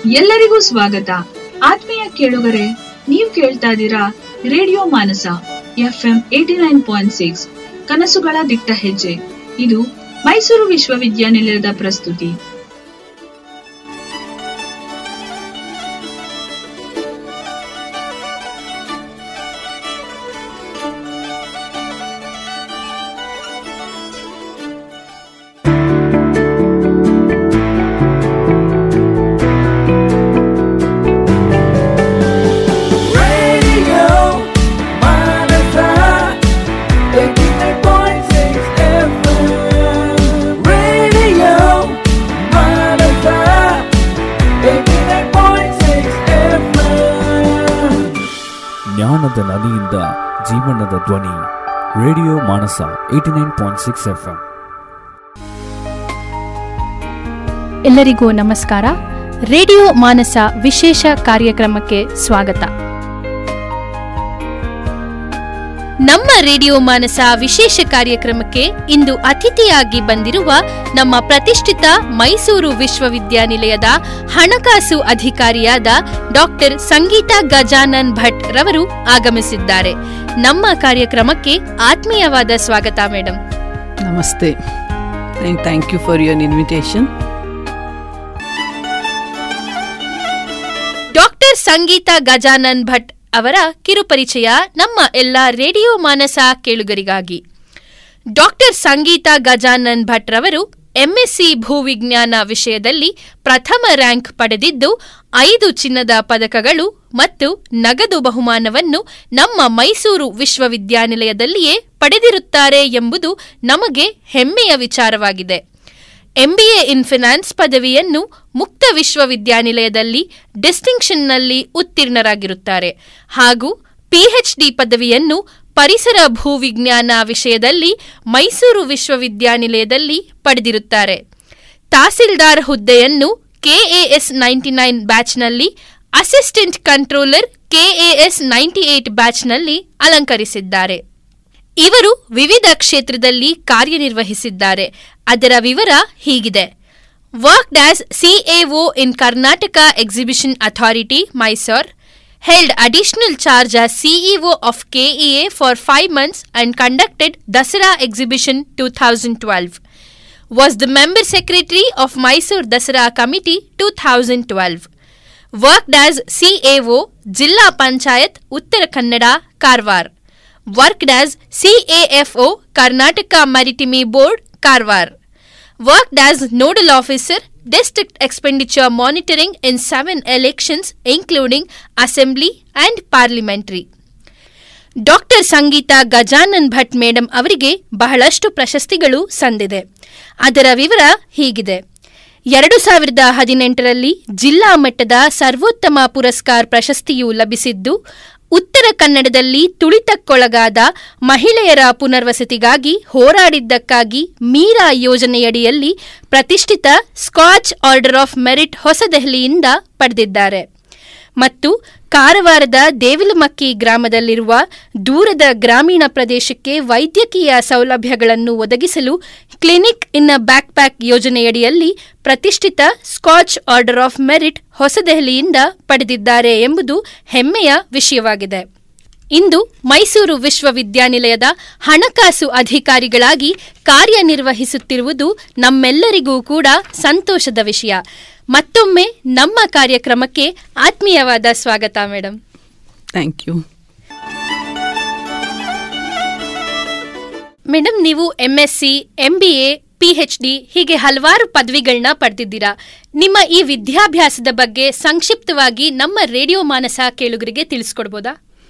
ಎಲ್ಲರಿಗೂ ಸ್ವಾಗತ ಆತ್ಮೀಯ ಕೇಳುಗರೆ ನೀವು ಕೇಳ್ತಾ ಇದ್ದೀರಾ radio Manasa F M eighty nine point six ಕನಸುಗಳ ದಿಟ್ಟ ಹೆಜ್ಜೆ ಇದು ಮೈಸೂರು ವಿಶ್ವವಿದ್ಯಾನಿಲಯದ ಪ್ರಸ್ತುತಿ Radio Manasa, 89.6 FM. Radio Manasa, 89.6 FM. ಜ್ಞಾನದ ನದಿಯಿಂದ ಜೀವನದ ಧ್ವನಿ radio Manasa eighty nine point six F M ಎಲ್ಲರಿಗೂ ನಮಸ್ಕಾರ ರೇಡಿಯೋ ಮಾನಸ ವಿಶೇಷ ಕಾರ್ಯಕ್ರಮಕ್ಕೆ ಸ್ವಾಗತ ನಮ್ಮ ರೇಡಿಯೋ ಮಾನಸ ವಿಶೇಷ ಕಾರ್ಯಕ್ರಮಕ್ಕೆ ಇಂದು ಅತಿಥಿಯಾಗಿ ಬಂದಿರುವ ನಮ್ಮ ಪ್ರತಿಷ್ಠಿತ ಮೈಸೂರು ವಿಶ್ವವಿದ್ಯಾನಿಲಯದ ಹಣಕಾಸು ಅಧಿಕಾರಿಯಾದ ಡಾಕ್ಟರ್ ಸಂಗೀತಾ ಗಜಾನನ್ ಭಟ್ ರವರು ಆಗಮಿಸಿದ್ದಾರೆ ನಮ್ಮ ಕಾರ್ಯಕ್ರಮಕ್ಕೆ ಆತ್ಮೀಯವಾದ ಸ್ವಾಗತ madam Namaste and thank you for your invitation. Doctor Sangeetha Gajanan Bhat ಅವರ ಕಿರುಪರಿಚಯ ನಮ್ಮ ಎಲ್ಲ ರೇಡಿಯೋ ಮಾನಸ ಕೇಳುಗರಿಗಾಗಿ ಡಾಕ್ಟರ್ ಸಂಗೀತಾ ಗಜಾನನ್ ಭಟ್ ರವರು ಎಂಎಸ್ಸಿ ಭೂವಿಜ್ಞಾನ ವಿಷಯದಲ್ಲಿ ಪ್ರಥಮ ರ್ಯಾಂಕ್ ಪಡೆದಿದ್ದು ಐದು ಚಿನ್ನದ ಪದಕಗಳು ಮತ್ತು ನಗದು ಬಹುಮಾನವನ್ನು ನಮ್ಮ ಮೈಸೂರು ವಿಶ್ವವಿದ್ಯಾನಿಲಯದಲ್ಲಿಯೇ ಪಡೆದಿರುತ್ತಾರೆ ಎಂಬುದು ನಮಗೆ ಹೆಮ್ಮೆಯ ವಿಚಾರವಾಗಿದೆ ಎಂಬಿಎ ಇನ್ ಫಿನಾನ್ಸ್ ಪದವಿಯನ್ನು ಮುಕ್ತ ವಿಶ್ವವಿದ್ಯಾನಿಲಯದಲ್ಲಿ ಡಿಸ್ಟಿಂಕ್ಷನ್ನಲ್ಲಿ ಉತ್ತೀರ್ಣರಾಗಿರುತ್ತಾರೆ ಹಾಗೂ ಪಿಎಚ್ಡಿ ಪದವಿಯನ್ನು ಪರಿಸರ ಭೂವಿಜ್ಞಾನ ವಿಷಯದಲ್ಲಿ ಮೈಸೂರು ವಿಶ್ವವಿದ್ಯಾನಿಲಯದಲ್ಲಿ ಪಡೆದಿರುತ್ತಾರೆ ತಹಸೀಲ್ದಾರ್ ಹುದ್ದೆಯನ್ನು ಕೆಎಎಸ್ ನೈಂಟಿ ನೈನ್ ಬ್ಯಾಚ್ನಲ್ಲಿ assistant controller KAS ninety eight ಬ್ಯಾಚ್ನಲ್ಲಿ ಅಲಂಕರಿಸಿದ್ದಾರೆ ಇವರು ವಿವಿಧ ಕ್ಷೇತ್ರದಲ್ಲಿ ಕಾರ್ಯನಿರ್ವಹಿಸಿದ್ದಾರೆ ಅದರ ವಿವರ ಹೀಗಿದೆ worked as CAO in Karnataka exhibition authority Mysore held additional charge as CEO of KEA for five months and conducted Dasara exhibition two thousand twelve was the member secretary of Mysore Dasara Committee 2012. Worked as CAO Jilla Panchayat Uttara Kannada Karwar. Worked as CAFO Karnataka Maritime Board Karwar. Worked as Nodal Officer District Expenditure Monitoring in seven elections including Assembly and Parliamentary. Doctor Sangeetha Gajanan Bhat madam ಅವರಿಗೆ ಬಹಳಷ್ಟು ಪ್ರಶಸ್ತಿಗಳು ಸಂದಿದೆ ಅದರ ವಿವರ ಹೀಗಿದೆ ಎರಡು ಸಾವಿರದ ಹದಿನೆಂಟರಲ್ಲಿ ಜಿಲ್ಲಾ ಮಟ್ಟದ ಸರ್ವೋತ್ತಮ ಪುರಸ್ಕಾರ್ ಪ್ರಶಸ್ತಿಯು ಲಭಿಸಿದ್ದು ಉತ್ತರ ಕನ್ನಡದಲ್ಲಿ ತುಳಿತಕ್ಕೊಳಗಾದ ಮಹಿಳೆಯರ ಪುನರ್ವಸತಿಗಾಗಿ ಹೋರಾಡಿದ್ದಕ್ಕಾಗಿ ಮೀರಾ ಯೋಜನೆಯಡಿಯಲ್ಲಿ ಪ್ರತಿಷ್ಠಿತ ಸ್ಕಾಚ್ ಆರ್ಡರ್ ಆಫ್ ಮೆರಿಟ್ ಹೊಸದೆಹಲಿಯಿಂದ ಪಡೆದಿದ್ದಾರೆ ಮತ್ತು ಕಾರವಾರದ ದೇವಿಲಮಕ್ಕಿ ಗ್ರಾಮದಲ್ಲಿರುವ ದೂರದ ಗ್ರಾಮೀಣ ಪ್ರದೇಶಕ್ಕೆ ವೈದ್ಯಕೀಯ ಸೌಲಭ್ಯಗಳನ್ನು ಒದಗಿಸಲು clinic in a backpack ಯೋಜನೆಯಡಿಯಲ್ಲಿ ಪ್ರತಿಷ್ಠಿತ ಸ್ಕಾಚ್ ಆರ್ಡರ್ ಆಫ್ ಮೆರಿಟ್ ಹೊಸದೆಹಲಿಯಿಂದ ಪಡೆದಿದ್ದಾರೆ ಎಂಬುದು ಹೆಮ್ಮೆಯ ವಿಷಯವಾಗಿದೆ ಇಂದು ಮೈಸೂರು ವಿಶ್ವವಿದ್ಯಾನಿಲಯದ ಹಣಕಾಸು ಅಧಿಕಾರಿಗಳಾಗಿ ಕಾರ್ಯನಿರ್ವಹಿಸುತ್ತಿರುವುದು ನಮ್ಮೆಲ್ಲರಿಗೂ ಕೂಡ ಸಂತೋಷದ ವಿಷಯ ಮತ್ತೊಮ್ಮೆ ನಮ್ಮ ಕಾರ್ಯಕ್ರಮಕ್ಕೆ ಆತ್ಮೀಯವಾದ ಸ್ವಾಗತ ಮೇಡಮ್ Thank you. ಮೇಡಮ್ ನೀವು M S C M B A P H D ಹೀಗೆ ಹಲವಾರು ಪದವಿಗಳನ್ನ ಪಡೆದಿದ್ದೀರಾ ನಿಮ್ಮ ಈ ವಿದ್ಯಾಭ್ಯಾಸದ ಬಗ್ಗೆ ಸಂಕ್ಷಿಪ್ತವಾಗಿ ನಮ್ಮ ರೇಡಿಯೋ ಮಾನಸ ಕೇಳುಗರಿಗೆ ತಿಳಿಸ್ಕೊಡ್ಬೋದಾ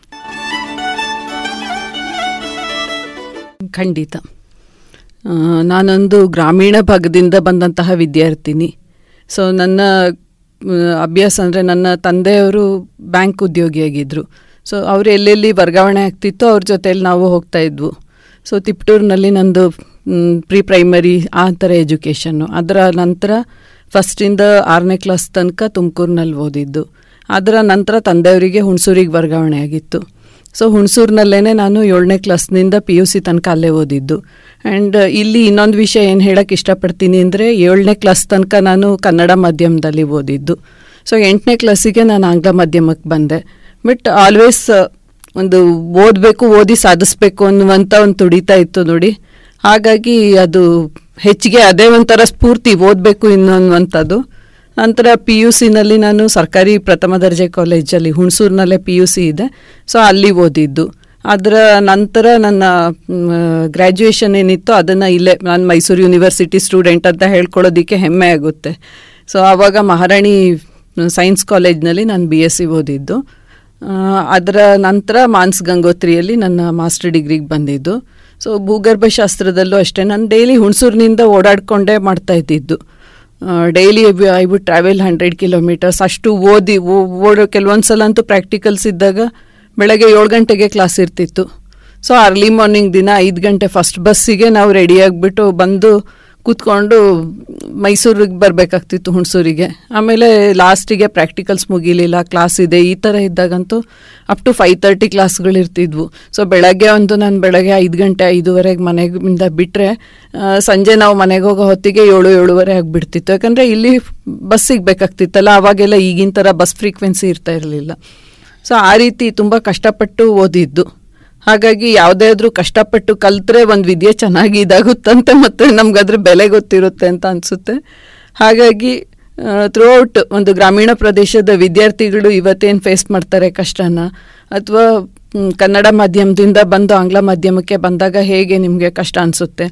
ಖಂಡಿತ ಆ, ನಾನೊಂದು ಗ್ರಾಮೀಣ ಭಾಗದಿಂದ ಬಂದಂತಹ ವಿದ್ಯಾರ್ಥಿನಿ ಸೊ ನನ್ನ ಆ, ಅಭ್ಯಾಸ ಅಂದರೆ ನನ್ನ ತಂದೆಯವರು ಬ್ಯಾಂಕ್ ಉದ್ಯೋಗಿಯಾಗಿದ್ದರು ಸೊ ಅವರು ಎಲ್ಲೆಲ್ಲಿ ವರ್ಗಾವಣೆ ಆಗ್ತಿತ್ತು ಅವ್ರ ಜೊತೆಯಲ್ಲಿ ನಾವು ಹೋಗ್ತಾ ಇದ್ವು ಸೊ ತಿಪ್ಟೂರಿನಲ್ಲಿ ನಂದು ಪ್ರಿ ಪ್ರೈಮರಿ ಆ ಥರ ಎಜುಕೇಷನ್ನು ಅದರ ನಂತರ ಫಸ್ಟಿಂದ ಆರನೇ ಕ್ಲಾಸ್ ತನಕ ತುಮಕೂರಿನಲ್ಲಿ ಓದಿದ್ದು ಅದರ ನಂತರ ತಂದೆಯವರಿಗೆ ಹುಣಸೂರಿಗೆ ವರ್ಗಾವಣೆ ಆಗಿತ್ತು ಸೊ ಹುಣಸೂರಿನಲ್ಲೇ ನಾನು ಏಳನೇ ಕ್ಲಾಸ್ನಿಂದ ಪಿ ಯು ಸಿ ತನಕ ಅಲ್ಲೇ ಓದಿದ್ದು ಆ್ಯಂಡ್ ಇಲ್ಲಿ ಇನ್ನೊಂದು ವಿಷಯ ಏನು ಹೇಳಕ್ಕೆ ಇಷ್ಟಪಡ್ತೀನಿ ಅಂದರೆ ಏಳನೇ ಕ್ಲಾಸ್ ತನಕ ನಾನು ಕನ್ನಡ ಮಾಧ್ಯಮದಲ್ಲಿ ಓದಿದ್ದು ಸೊ ಎಂಟನೇ ಕ್ಲಾಸಿಗೆ ನಾನು ಆಂಗ್ಲ ಮಾಧ್ಯಮಕ್ಕೆ ಬಂದೆ ಬಟ್ ಆಲ್ವೇಸ್ ಒಂದು ಓದಬೇಕು ಓದಿ ಸಾಧಿಸ್ಬೇಕು ಅನ್ನುವಂಥ ಒಂದು ತುಡಿತಾ ಇತ್ತು ನೋಡಿ ಹಾಗಾಗಿ ಅದು ಹೆಚ್ಚಿಗೆ ಅದೇ ಒಂಥರ ಸ್ಫೂರ್ತಿ ಓದಬೇಕು ಇನ್ನೊಂಥದ್ದು ನಂತರ ಪಿ ಯು ಸಿನಲ್ಲಿ ನಾನು ಸರ್ಕಾರಿ ಪ್ರಥಮ ದರ್ಜೆ ಕಾಲೇಜಲ್ಲಿ ಹುಣಸೂರಿನಲ್ಲೇ ಪಿ ಯು ಸಿ ಇದೆ ಸೊ ಅಲ್ಲಿ ಓದಿದ್ದು ಅದರ ನಂತರ ನನ್ನ ಗ್ರ್ಯಾಜುಯೇಷನ್ ಏನಿತ್ತು ಅದನ್ನು ಇಲ್ಲೇ ನಾನು ಮೈಸೂರು ಯೂನಿವರ್ಸಿಟಿ ಸ್ಟೂಡೆಂಟ್ ಅಂತ ಹೇಳ್ಕೊಳ್ಳೋದಕ್ಕೆ ಹೆಮ್ಮೆ ಆಗುತ್ತೆ ಸೊ ಆವಾಗ ಮಹಾರಾಣಿ ಸೈನ್ಸ್ ಕಾಲೇಜ್ನಲ್ಲಿ ನಾನು ಬಿ ಎಸ್ ಸಿ ಓದಿದ್ದು ಆ, ಅದರ ನಂತರ ಮಾನ್ಸ್ ಗಂಗೋತ್ರಿಯಲ್ಲಿ ನನ್ನ ಮಾಸ್ಟರ್ ಡಿಗ್ರಿಗೆ ಬಂದಿದ್ದು ಸೊ ಭೂಗರ್ಭಶಾಸ್ತ್ರದಲ್ಲೂ ಅಷ್ಟೇ ನಾನು ಡೈಲಿ ಹುಣಸೂರಿನಿಂದ ಓಡಾಡಿಕೊಂಡೇ ಮಾಡ್ತಾ ಇದ್ದಿದ್ದು daily I would travel hundred kilometres ಅಷ್ಟು ಓದಿ ಓ- ಓಡೋ ಕೆಲವೊಂದು ಸಲ ಅಂತೂ ಪ್ರಾಕ್ಟಿಕಲ್ಸ್ ಇದ್ದಾಗ ಬೆಳಗ್ಗೆ ಏಳು ಗಂಟೆಗೆ ಕ್ಲಾಸ್ ಇರ್ತಿತ್ತು ಸೊ ಅರ್ಲಿ ಮಾರ್ನಿಂಗ್ ದಿನ ಐದು ಗಂಟೆ ಫಸ್ಟ್ ಬಸ್ಸಿಗೆ ನಾವು ರೆಡಿ ಆಗಿಬಿಟ್ಟು ಬಂದು ಕೂತ್ಕೊಂಡು ಮೈಸೂರಿಗೆ ಬರಬೇಕಾಗ್ತಿತ್ತು ಹುಣಸೂರಿಗೆ ಆಮೇಲೆ ಲಾಸ್ಟಿಗೆ ಪ್ರಾಕ್ಟಿಕಲ್ಸ್ ಮುಗಿಲಿಲ್ಲ ಕ್ಲಾಸ್ ಇದೆ ಈ ಥರ ಇದ್ದಾಗಂತೂ ಅಪ್ ಟು ಫೈವ್ ತರ್ಟಿ ಕ್ಲಾಸ್ಗಳು ಇರ್ತಿದ್ವು ಸೊ ಬೆಳಗ್ಗೆ ಒಂದು ನಾನು ಬೆಳಗ್ಗೆ ಐದು ಗಂಟೆ ಐದುವರೆಗೆ ಮನೆಗಿಂದ ಬಿಟ್ಟರೆ ಸಂಜೆ ನಾವು ಮನೆಗೆ ಹೋಗೋ ಹೊತ್ತಿಗೆ ಏಳು ಏಳುವರೆ ಆಗಿಬಿಡ್ತಿತ್ತು ಯಾಕಂದರೆ ಇಲ್ಲಿ ಬಸ್ ಸಿಗಬೇಕಾಗ್ತಿತ್ತಲ್ಲ ಅವಾಗೆಲ್ಲ ಈಗಿನ ಥರ ಬಸ್ ಫ್ರೀಕ್ವೆನ್ಸಿ ಇರ್ತಾ ಇರಲಿಲ್ಲ ಸೊ ಆ ರೀತಿ ತುಂಬ ಕಷ್ಟಪಟ್ಟು ಓದಿದ್ದು ಹಾಗಾಗಿ ಯಾವುದೇ ಆದ್ರೂ ಕಷ್ಟಪಟ್ಟು ಕಲ್ತ್ರೆ ಒಂದು ವಿದ್ಯೆ ಚೆನ್ನಾಗಿ ಇದಾಗುತ್ತಂತೆ ಮತ್ತು ನಮ್ಗೆ ಅದ್ರ ಬೆಲೆ ಗೊತ್ತಿರುತ್ತೆ ಅಂತ ಅನಿಸುತ್ತೆ ಹಾಗಾಗಿ ಥ್ರೂ ಔಟ್ ಒಂದು ಗ್ರಾಮೀಣ ಪ್ರದೇಶದ ವಿದ್ಯಾರ್ಥಿಗಳು ಇವತ್ತೇನು ಫೇಸ್ ಮಾಡ್ತಾರೆ ಕಷ್ಟನ ಅಥವಾ ಮ್, ಕನ್ನಡ ಮಾಧ್ಯಮದಿಂದ ಬಂದು ಆಂಗ್ಲ ಮಾಧ್ಯಮಕ್ಕೆ ಬಂದಾಗ ಹೇಗೆ ನಿಮಗೆ ಕಷ್ಟ ಅನಿಸುತ್ತೆ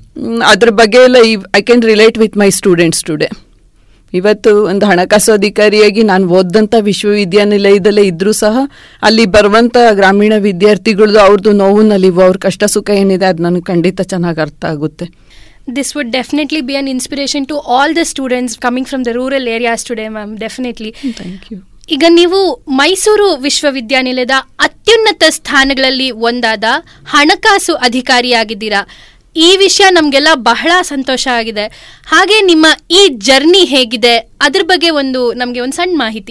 ಅದ್ರ ಬಗ್ಗೆ ಎಲ್ಲ I can relate with my students today ಇವತ್ತು ಒಂದು ಹಣಕಾಸು ಅಧಿಕಾರಿಯಾಗಿ ನಾನು ಓದಂಥ ವಿಶ್ವವಿದ್ಯಾನಿಲಯದಲ್ಲೇ ಇದ್ರೂ ಸಹ ಅಲ್ಲಿ ಬರುವಂಥ ಗ್ರಾಮೀಣ ವಿದ್ಯಾರ್ಥಿಗಳದ್ದು ಅವ್ರದ್ದು ನೋವು ನಲಿವು ಅವ್ರ ಕಷ್ಟ ಸುಖ ಏನಿದೆ ಅದು ನನಗೆ ಖಂಡಿತ ಚೆನ್ನಾಗಿ ಅರ್ಥ ಆಗುತ್ತೆ This would definitely be an inspiration to all the students coming from the rural areas today, ma'am. Definitely. Thank you ಈಗ ನೀವು ಮೈಸೂರು ವಿಶ್ವವಿದ್ಯಾನಿಲಯದ ಅತ್ಯುನ್ನತ ಸ್ಥಾನಗಳಲ್ಲಿ ಒಂದಾದ ಹಣಕಾಸು ಅಧಿಕಾರಿಯಾಗಿದ್ದೀರಾ ಈ ವಿಷಯ ನಮಗೆಲ್ಲ ಬಹಳ ಸಂತೋಷ ಆಗಿದೆ ಹಾಗೆ ನಿಮ್ಮ ಈ ಜರ್ನಿ ಹೇಗಿದೆ ಅದ್ರ ಬಗ್ಗೆ ಒಂದು ನಮಗೆ ಒಂದು ಸಣ್ಣ ಮಾಹಿತಿ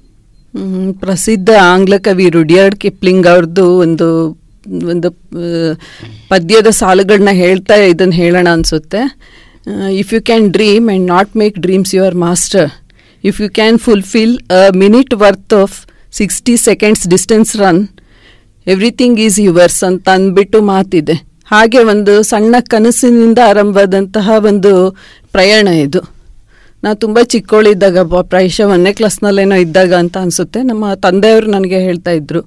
ಹ್ಮ್, ಪ್ರಸಿದ್ಧ ಆಂಗ್ಲ ಕವಿ ರುಡಿಯಾರ್ಡ್ ಕಿಪ್ಲಿಂಗ್ ಅವ್ರದ್ದು ಒಂದು ಒಂದು ಆ, ಪದ್ಯದ ಸಾಲುಗಳನ್ನ ಹೇಳ್ತಾ ಇದನ್ನು ಹೇಳೋಣ ಅನಿಸುತ್ತೆ if you can dream and not make dreams your master if you can fulfil a minute worth of sixty seconds distance run everything is yours ಅಂತ ಅಂದ್ಬಿಟ್ಟು ಮಾತಿದೆ ಹಾಗೆ ಒಂದು ಸಣ್ಣ ಕನಸಿನಿಂದ ಆರಂಭವಾದಂತಹ ಒಂದು ಪ್ರಯಾಣ ಇದು ನಾವು ತುಂಬ ಚಿಕ್ಕವಳಿದ್ದಾಗ ಬ- ಪ್ರಾಯಶಃ ಒಂದನೇ ಕ್ಲಾಸ್ನಲ್ಲೇನೋ ಇದ್ದಾಗ ಅಂತ ಅನಿಸುತ್ತೆ ನಮ್ಮ ತಂದೆಯವರು ನನಗೆ ಹೇಳ್ತಾ ಇದ್ರು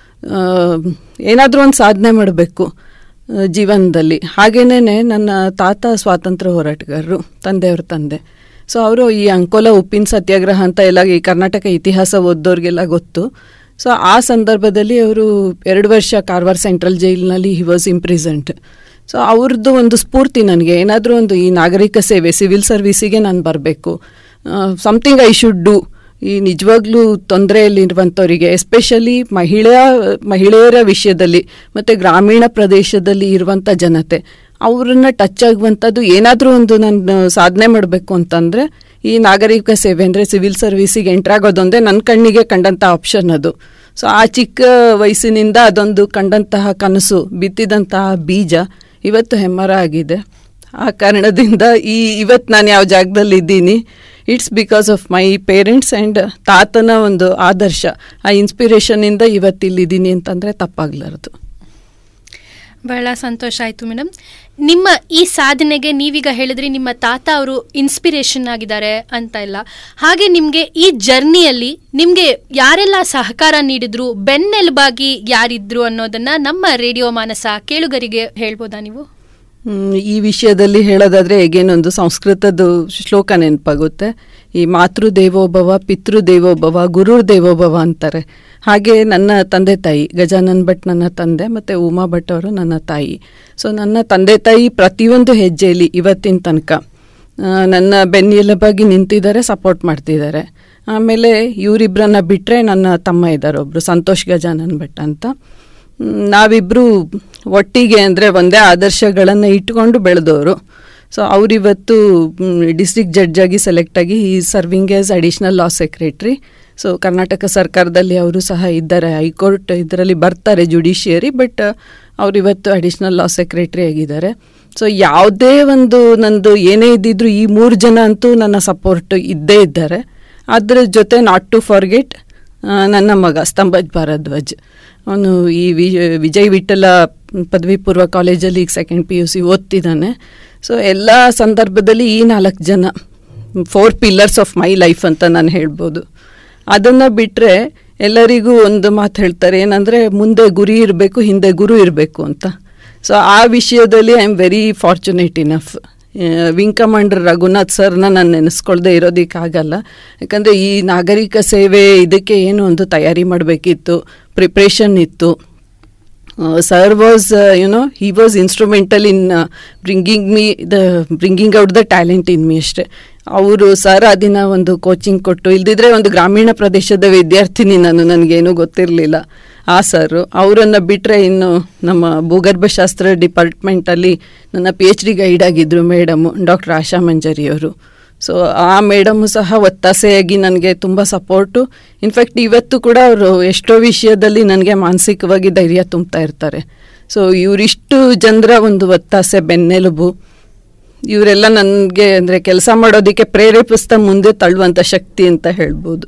ಏನಾದರೂ ಒಂದು ಸಾಧನೆ ಮಾಡಬೇಕು ಜೀವನದಲ್ಲಿ ಹಾಗೇನೇ ನನ್ನ ತಾತ ಸ್ವಾತಂತ್ರ್ಯ ಹೋರಾಟಗಾರರು ತಂದೆಯವ್ರ ತಂದೆ ಸೊ ಅವರು ಈ ಅಂಕೋಲ ಉಪ್ಪಿನ ಸತ್ಯಾಗ್ರಹ ಅಂತ ಎಲ್ಲ ಈ ಕರ್ನಾಟಕ ಇತಿಹಾಸ ಓದೋರಿಗೆಲ್ಲ ಗೊತ್ತು ಸೊ ಆ ಸಂದರ್ಭದಲ್ಲಿ ಅವರು ಎರಡು ವರ್ಷ ಕಾರವಾರ ಸೆಂಟ್ರಲ್ ಜೈಲಿನಲ್ಲಿ ಹಿ ವಾಸ್ ಇಂಪ್ರಿಸೆಂಟ್ ಸೊ ಅವ್ರದ್ದು ಒಂದು ಸ್ಫೂರ್ತಿ ನನಗೆ ಏನಾದರೂ ಒಂದು ಈ ನಾಗರಿಕ ಸೇವೆ ಸಿವಿಲ್ ಸರ್ವಿಸಿಗೆ ನಾನು ಬರಬೇಕು ಸಮಥಿಂಗ್ ಐ ಶುಡ್ ಡೂ ಈ ನಿಜವಾಗ್ಲೂ ತೊಂದರೆಯಲ್ಲಿರುವಂಥವರಿಗೆ ಎಸ್ಪೆಷಲಿ ಮಹಿಳಾ ಮಹಿಳೆಯರ ವಿಷಯದಲ್ಲಿ ಮತ್ತು ಗ್ರಾಮೀಣ ಪ್ರದೇಶದಲ್ಲಿ ಇರುವಂಥ ಜನತೆ ಅವ್ರನ್ನ ಟಚ್ ಆಗುವಂಥದ್ದು ಏನಾದರೂ ಒಂದು ನಾನು ಸಾಧನೆ ಮಾಡಬೇಕು ಅಂತಂದರೆ ಈ ನಾಗರಿಕ ಸೇವೆ ಅಂದರೆ ಸಿವಿಲ್ ಸರ್ವಿಸಿಗೆ ಎಂಟ್ರಾಗೋದೊಂದೇ ನನ್ನ ಕಣ್ಣಿಗೆ ಕಂಡಂಥ ಆಪ್ಷನ್ ಅದು ಸೊ ಆ ಚಿಕ್ಕ ವಯಸ್ಸಿನಿಂದ ಅದೊಂದು ಕಂಡಂತಹ ಕನಸು ಬಿತ್ತಿದಂತಹ ಬೀಜ ಇವತ್ತು ಹೆಮ್ಮರ ಆಗಿದೆ ಆ ಕಾರಣದಿಂದ ಈ ಇವತ್ತು ನಾನು ಯಾವ ಜಾಗದಲ್ಲಿ ಇದ್ದೀನಿ it's because of my parents and ತಾತನ ಒಂದು ಆದರ್ಶ ಆ ಇನ್ಸ್ಪಿರೇಷನಿಂದ ಇವತ್ತು ಇಲ್ಲಿದ್ದೀನಿ ಅಂತಂದರೆ ತಪ್ಪಾಗ್ಲಾರದು ಬಹಳ ಸಂತೋಷ ಆಯಿತು ಮೇಡಮ್ ನಿಮ್ಮ ಈ ಸಾಧನೆಗೆ ನೀವೀಗ ಹೇಳಿದ್ರಿ ನಿಮ್ಮ ತಾತ ಅವರು ಇನ್ಸ್ಪಿರೇಷನ್ ಆಗಿದ್ದಾರೆ ಅಂತ ಎಲ್ಲ ಹಾಗೆ ನಿಮಗೆ ಈ ಜರ್ನಿಯಲ್ಲಿ ನಿಮಗೆ ಯಾರೆಲ್ಲ ಸಹಕಾರ ನೀಡಿದ್ರು ಬೆನ್ನೆಲುಬಾಗಿ ಯಾರಿದ್ರು ಅನ್ನೋದನ್ನ ನಮ್ಮ ರೇಡಿಯೋ ಮಾನಸ ಕೇಳುಗರಿಗೆ ಹೇಳ್ಬೋದಾ ನೀವು ಹ್ಮ್, ಈ ವಿಷಯದಲ್ಲಿ ಹೇಳೋದಾದ್ರೆ ಹೇಗೇನೊಂದು ಸಂಸ್ಕೃತದ ಶ್ಲೋಕ ನೆನಪಾಗುತ್ತೆ ಈ ಮಾತೃ ದೇವೋಭವ ಪಿತೃ ದೇವೋಭವ ಗುರು ದೇವೋಭವ ಅಂತಾರೆ ಹಾಗೆ ನನ್ನ ತಂದೆ ತಾಯಿ ಗಜಾನನ್ ಭಟ್ ನನ್ನ ತಂದೆ ಮತ್ತು ಉಮಾ ಭಟ್ ಅವರು ನನ್ನ ತಾಯಿ ಸೊ ನನ್ನ ತಂದೆ ತಾಯಿ ಪ್ರತಿಯೊಂದು ಹೆಜ್ಜೆಯಲ್ಲಿ ಇವತ್ತಿನ ತನಕ ಆ, ನನ್ನ ಬೆನ್ನೆಲುಬಾಗಿ ನಿಂತಿದ್ದಾರೆ ಸಪೋರ್ಟ್ ಮಾಡ್ತಿದ್ದಾರೆ ಆಮೇಲೆ ಇವರಿಬ್ಬರನ್ನ ಬಿಟ್ಟರೆ ನನ್ನ ತಮ್ಮ ಇದ್ದಾರೆ ಒಬ್ಬರು ಸಂತೋಷ್ ಗಜಾನನ್ ಭಟ್ ಅಂತ ಮ್, ನಾವಿಬ್ರು ಒಟ್ಟಿಗೆ ಅಂದರೆ ಒಂದೇ ಆದರ್ಶಗಳನ್ನು ಇಟ್ಕೊಂಡು ಬೆಳೆದವರು ಸೊ ಅವರಿವತ್ತು ಡಿಸ್ಟ್ರಿಕ್ಟ್ ಜಡ್ಜ್ ಆಗಿ ಸೆಲೆಕ್ಟ್ ಆಗಿ ಈ serving as additional law secretary so Karnataka ಸರ್ಕಾರದಲ್ಲಿ ಅವರು ಸಹ ಇದ್ದಾರೆ ಹೈಕೋರ್ಟ್ ಇದರಲ್ಲಿ ಬರ್ತಾರೆ ಜುಡಿಷಿಯರಿ ಬಟ್ ಅವರಿವತ್ತು ಅಡಿಷ್ನಲ್ ಲಾ ಸೆಕ್ರೆಟ್ರಿ ಆಗಿದ್ದಾರೆ ಸೊ ಯಾವುದೇ ಒಂದು ನಂದು ಏನೇ ಇದ್ದಿದ್ರು ಈ ಮೂರು ಜನ ಅಂತೂ ನನ್ನ ಸಪೋರ್ಟ್ ಇದ್ದೇ ಇದ್ದಾರೆ ಅದ್ರ ಜೊತೆ ನಾಟ್ ಟು ಫಾರ್ಗೆಟ್ ನನ್ನ ಮಗ ಸ್ತಂಭಜ್ ಭಾರದ್ವಾಜ್ ಅವನು ಈ ವಿ- ವಿಜಯ್ ವಿಠಲ ಪದವಿ ಪೂರ್ವ ಕಾಲೇಜಲ್ಲಿ ಈಗ ಸೆಕೆಂಡ್ ಪಿ ಯು ಸಿ ಓದ್ತಿದ್ದಾನೆ ಸೊ ಎಲ್ಲ ಸಂದರ್ಭದಲ್ಲಿ ಈ ನಾಲ್ಕು ಜನ four pillars of my life ಅಂತ ನಾನು ಹೇಳ್ಬೋದು ಅದನ್ನು ಬಿಟ್ಟರೆ ಎಲ್ಲರಿಗೂ ಒಂದು ಮಾತು ಹೇಳ್ತಾರೆ ಏನಂದರೆ ಮುಂದೆ ಗುರಿ ಇರಬೇಕು ಹಿಂದೆ ಗುರು ಇರಬೇಕು ಅಂತ ಸೊ ಆ ವಿಷಯದಲ್ಲಿ I am very fortunate enough wing commander Raghunath ಸರ್ನ ನಾನು ನೆನೆಸ್ಕೊಳ್ದೆ ಇರೋದಕ್ಕಾಗಲ್ಲ ಯಾಕಂದರೆ ಈ ನಾಗರಿಕ ಸೇವೆ ಇದಕ್ಕೆ ಏನು ಒಂದು ತಯಾರಿ ಮಾಡಬೇಕಿತ್ತು ಪ್ರಿಪ್ರೇಷನ್ ಇತ್ತು sir was you know he was instrumental in bringing me the bringing out the talent in me ಅಷ್ಟೇ ಅವರು ಸರ್ ಆ ದಿನ ಒಂದು ಕೋಚಿಂಗ್ ಕೊಟ್ಟು ಇಲ್ದಿದ್ರೆ ಒಂದು ಗ್ರಾಮೀಣ ಪ್ರದೇಶದ ವಿದ್ಯಾರ್ಥಿನಿ ನಾನು ನನಗೇನು ಗೊತ್ತಿರಲಿಲ್ಲ ಆ ಸರ್ ಅವರನ್ನು ಬಿಟ್ಟರೆ ಇನ್ನು ನಮ್ಮ ಭೂಗರ್ಭಶಾಸ್ತ್ರ ಡಿಪಾರ್ಟ್ಮೆಂಟಲ್ಲಿ ನನ್ನ ಪಿ ಎಚ್ ಡಿ ಗೈಡ್ ಆಗಿದ್ದರು ಮೇಡಮು ಡಾಕ್ಟರ್ ಆಶಾ ಮಂಜರಿ ಅವರು ಸೊ ಆ ಮೇಡಮು ಸಹ ಒತ್ತಾಸೆಯಾಗಿ ನನಗೆ ತುಂಬ ಸಪೋರ್ಟು ಇನ್ಫ್ಯಾಕ್ಟ್ ಇವತ್ತು ಕೂಡ ಅವರು ಎಷ್ಟೋ ವಿಷಯದಲ್ಲಿ ನನಗೆ ಮಾನಸಿಕವಾಗಿ ಧೈರ್ಯ ತುಂಬ್ತಾ ಇರ್ತಾರೆ ಸೊ ಇವರಿಷ್ಟು ಜನರ ಒಂದು ಒತ್ತಾಸೆ ಬೆನ್ನೆಲುಬು ಇವರೆಲ್ಲ ನನಗೆ ಅಂದರೆ ಕೆಲಸ ಮಾಡೋದಕ್ಕೆ ಪ್ರೇರೇಪಿಸ್ತಾ ಮುಂದೆ ತಳ್ಳುವಂಥ ಶಕ್ತಿ ಅಂತ ಹೇಳ್ಬೋದು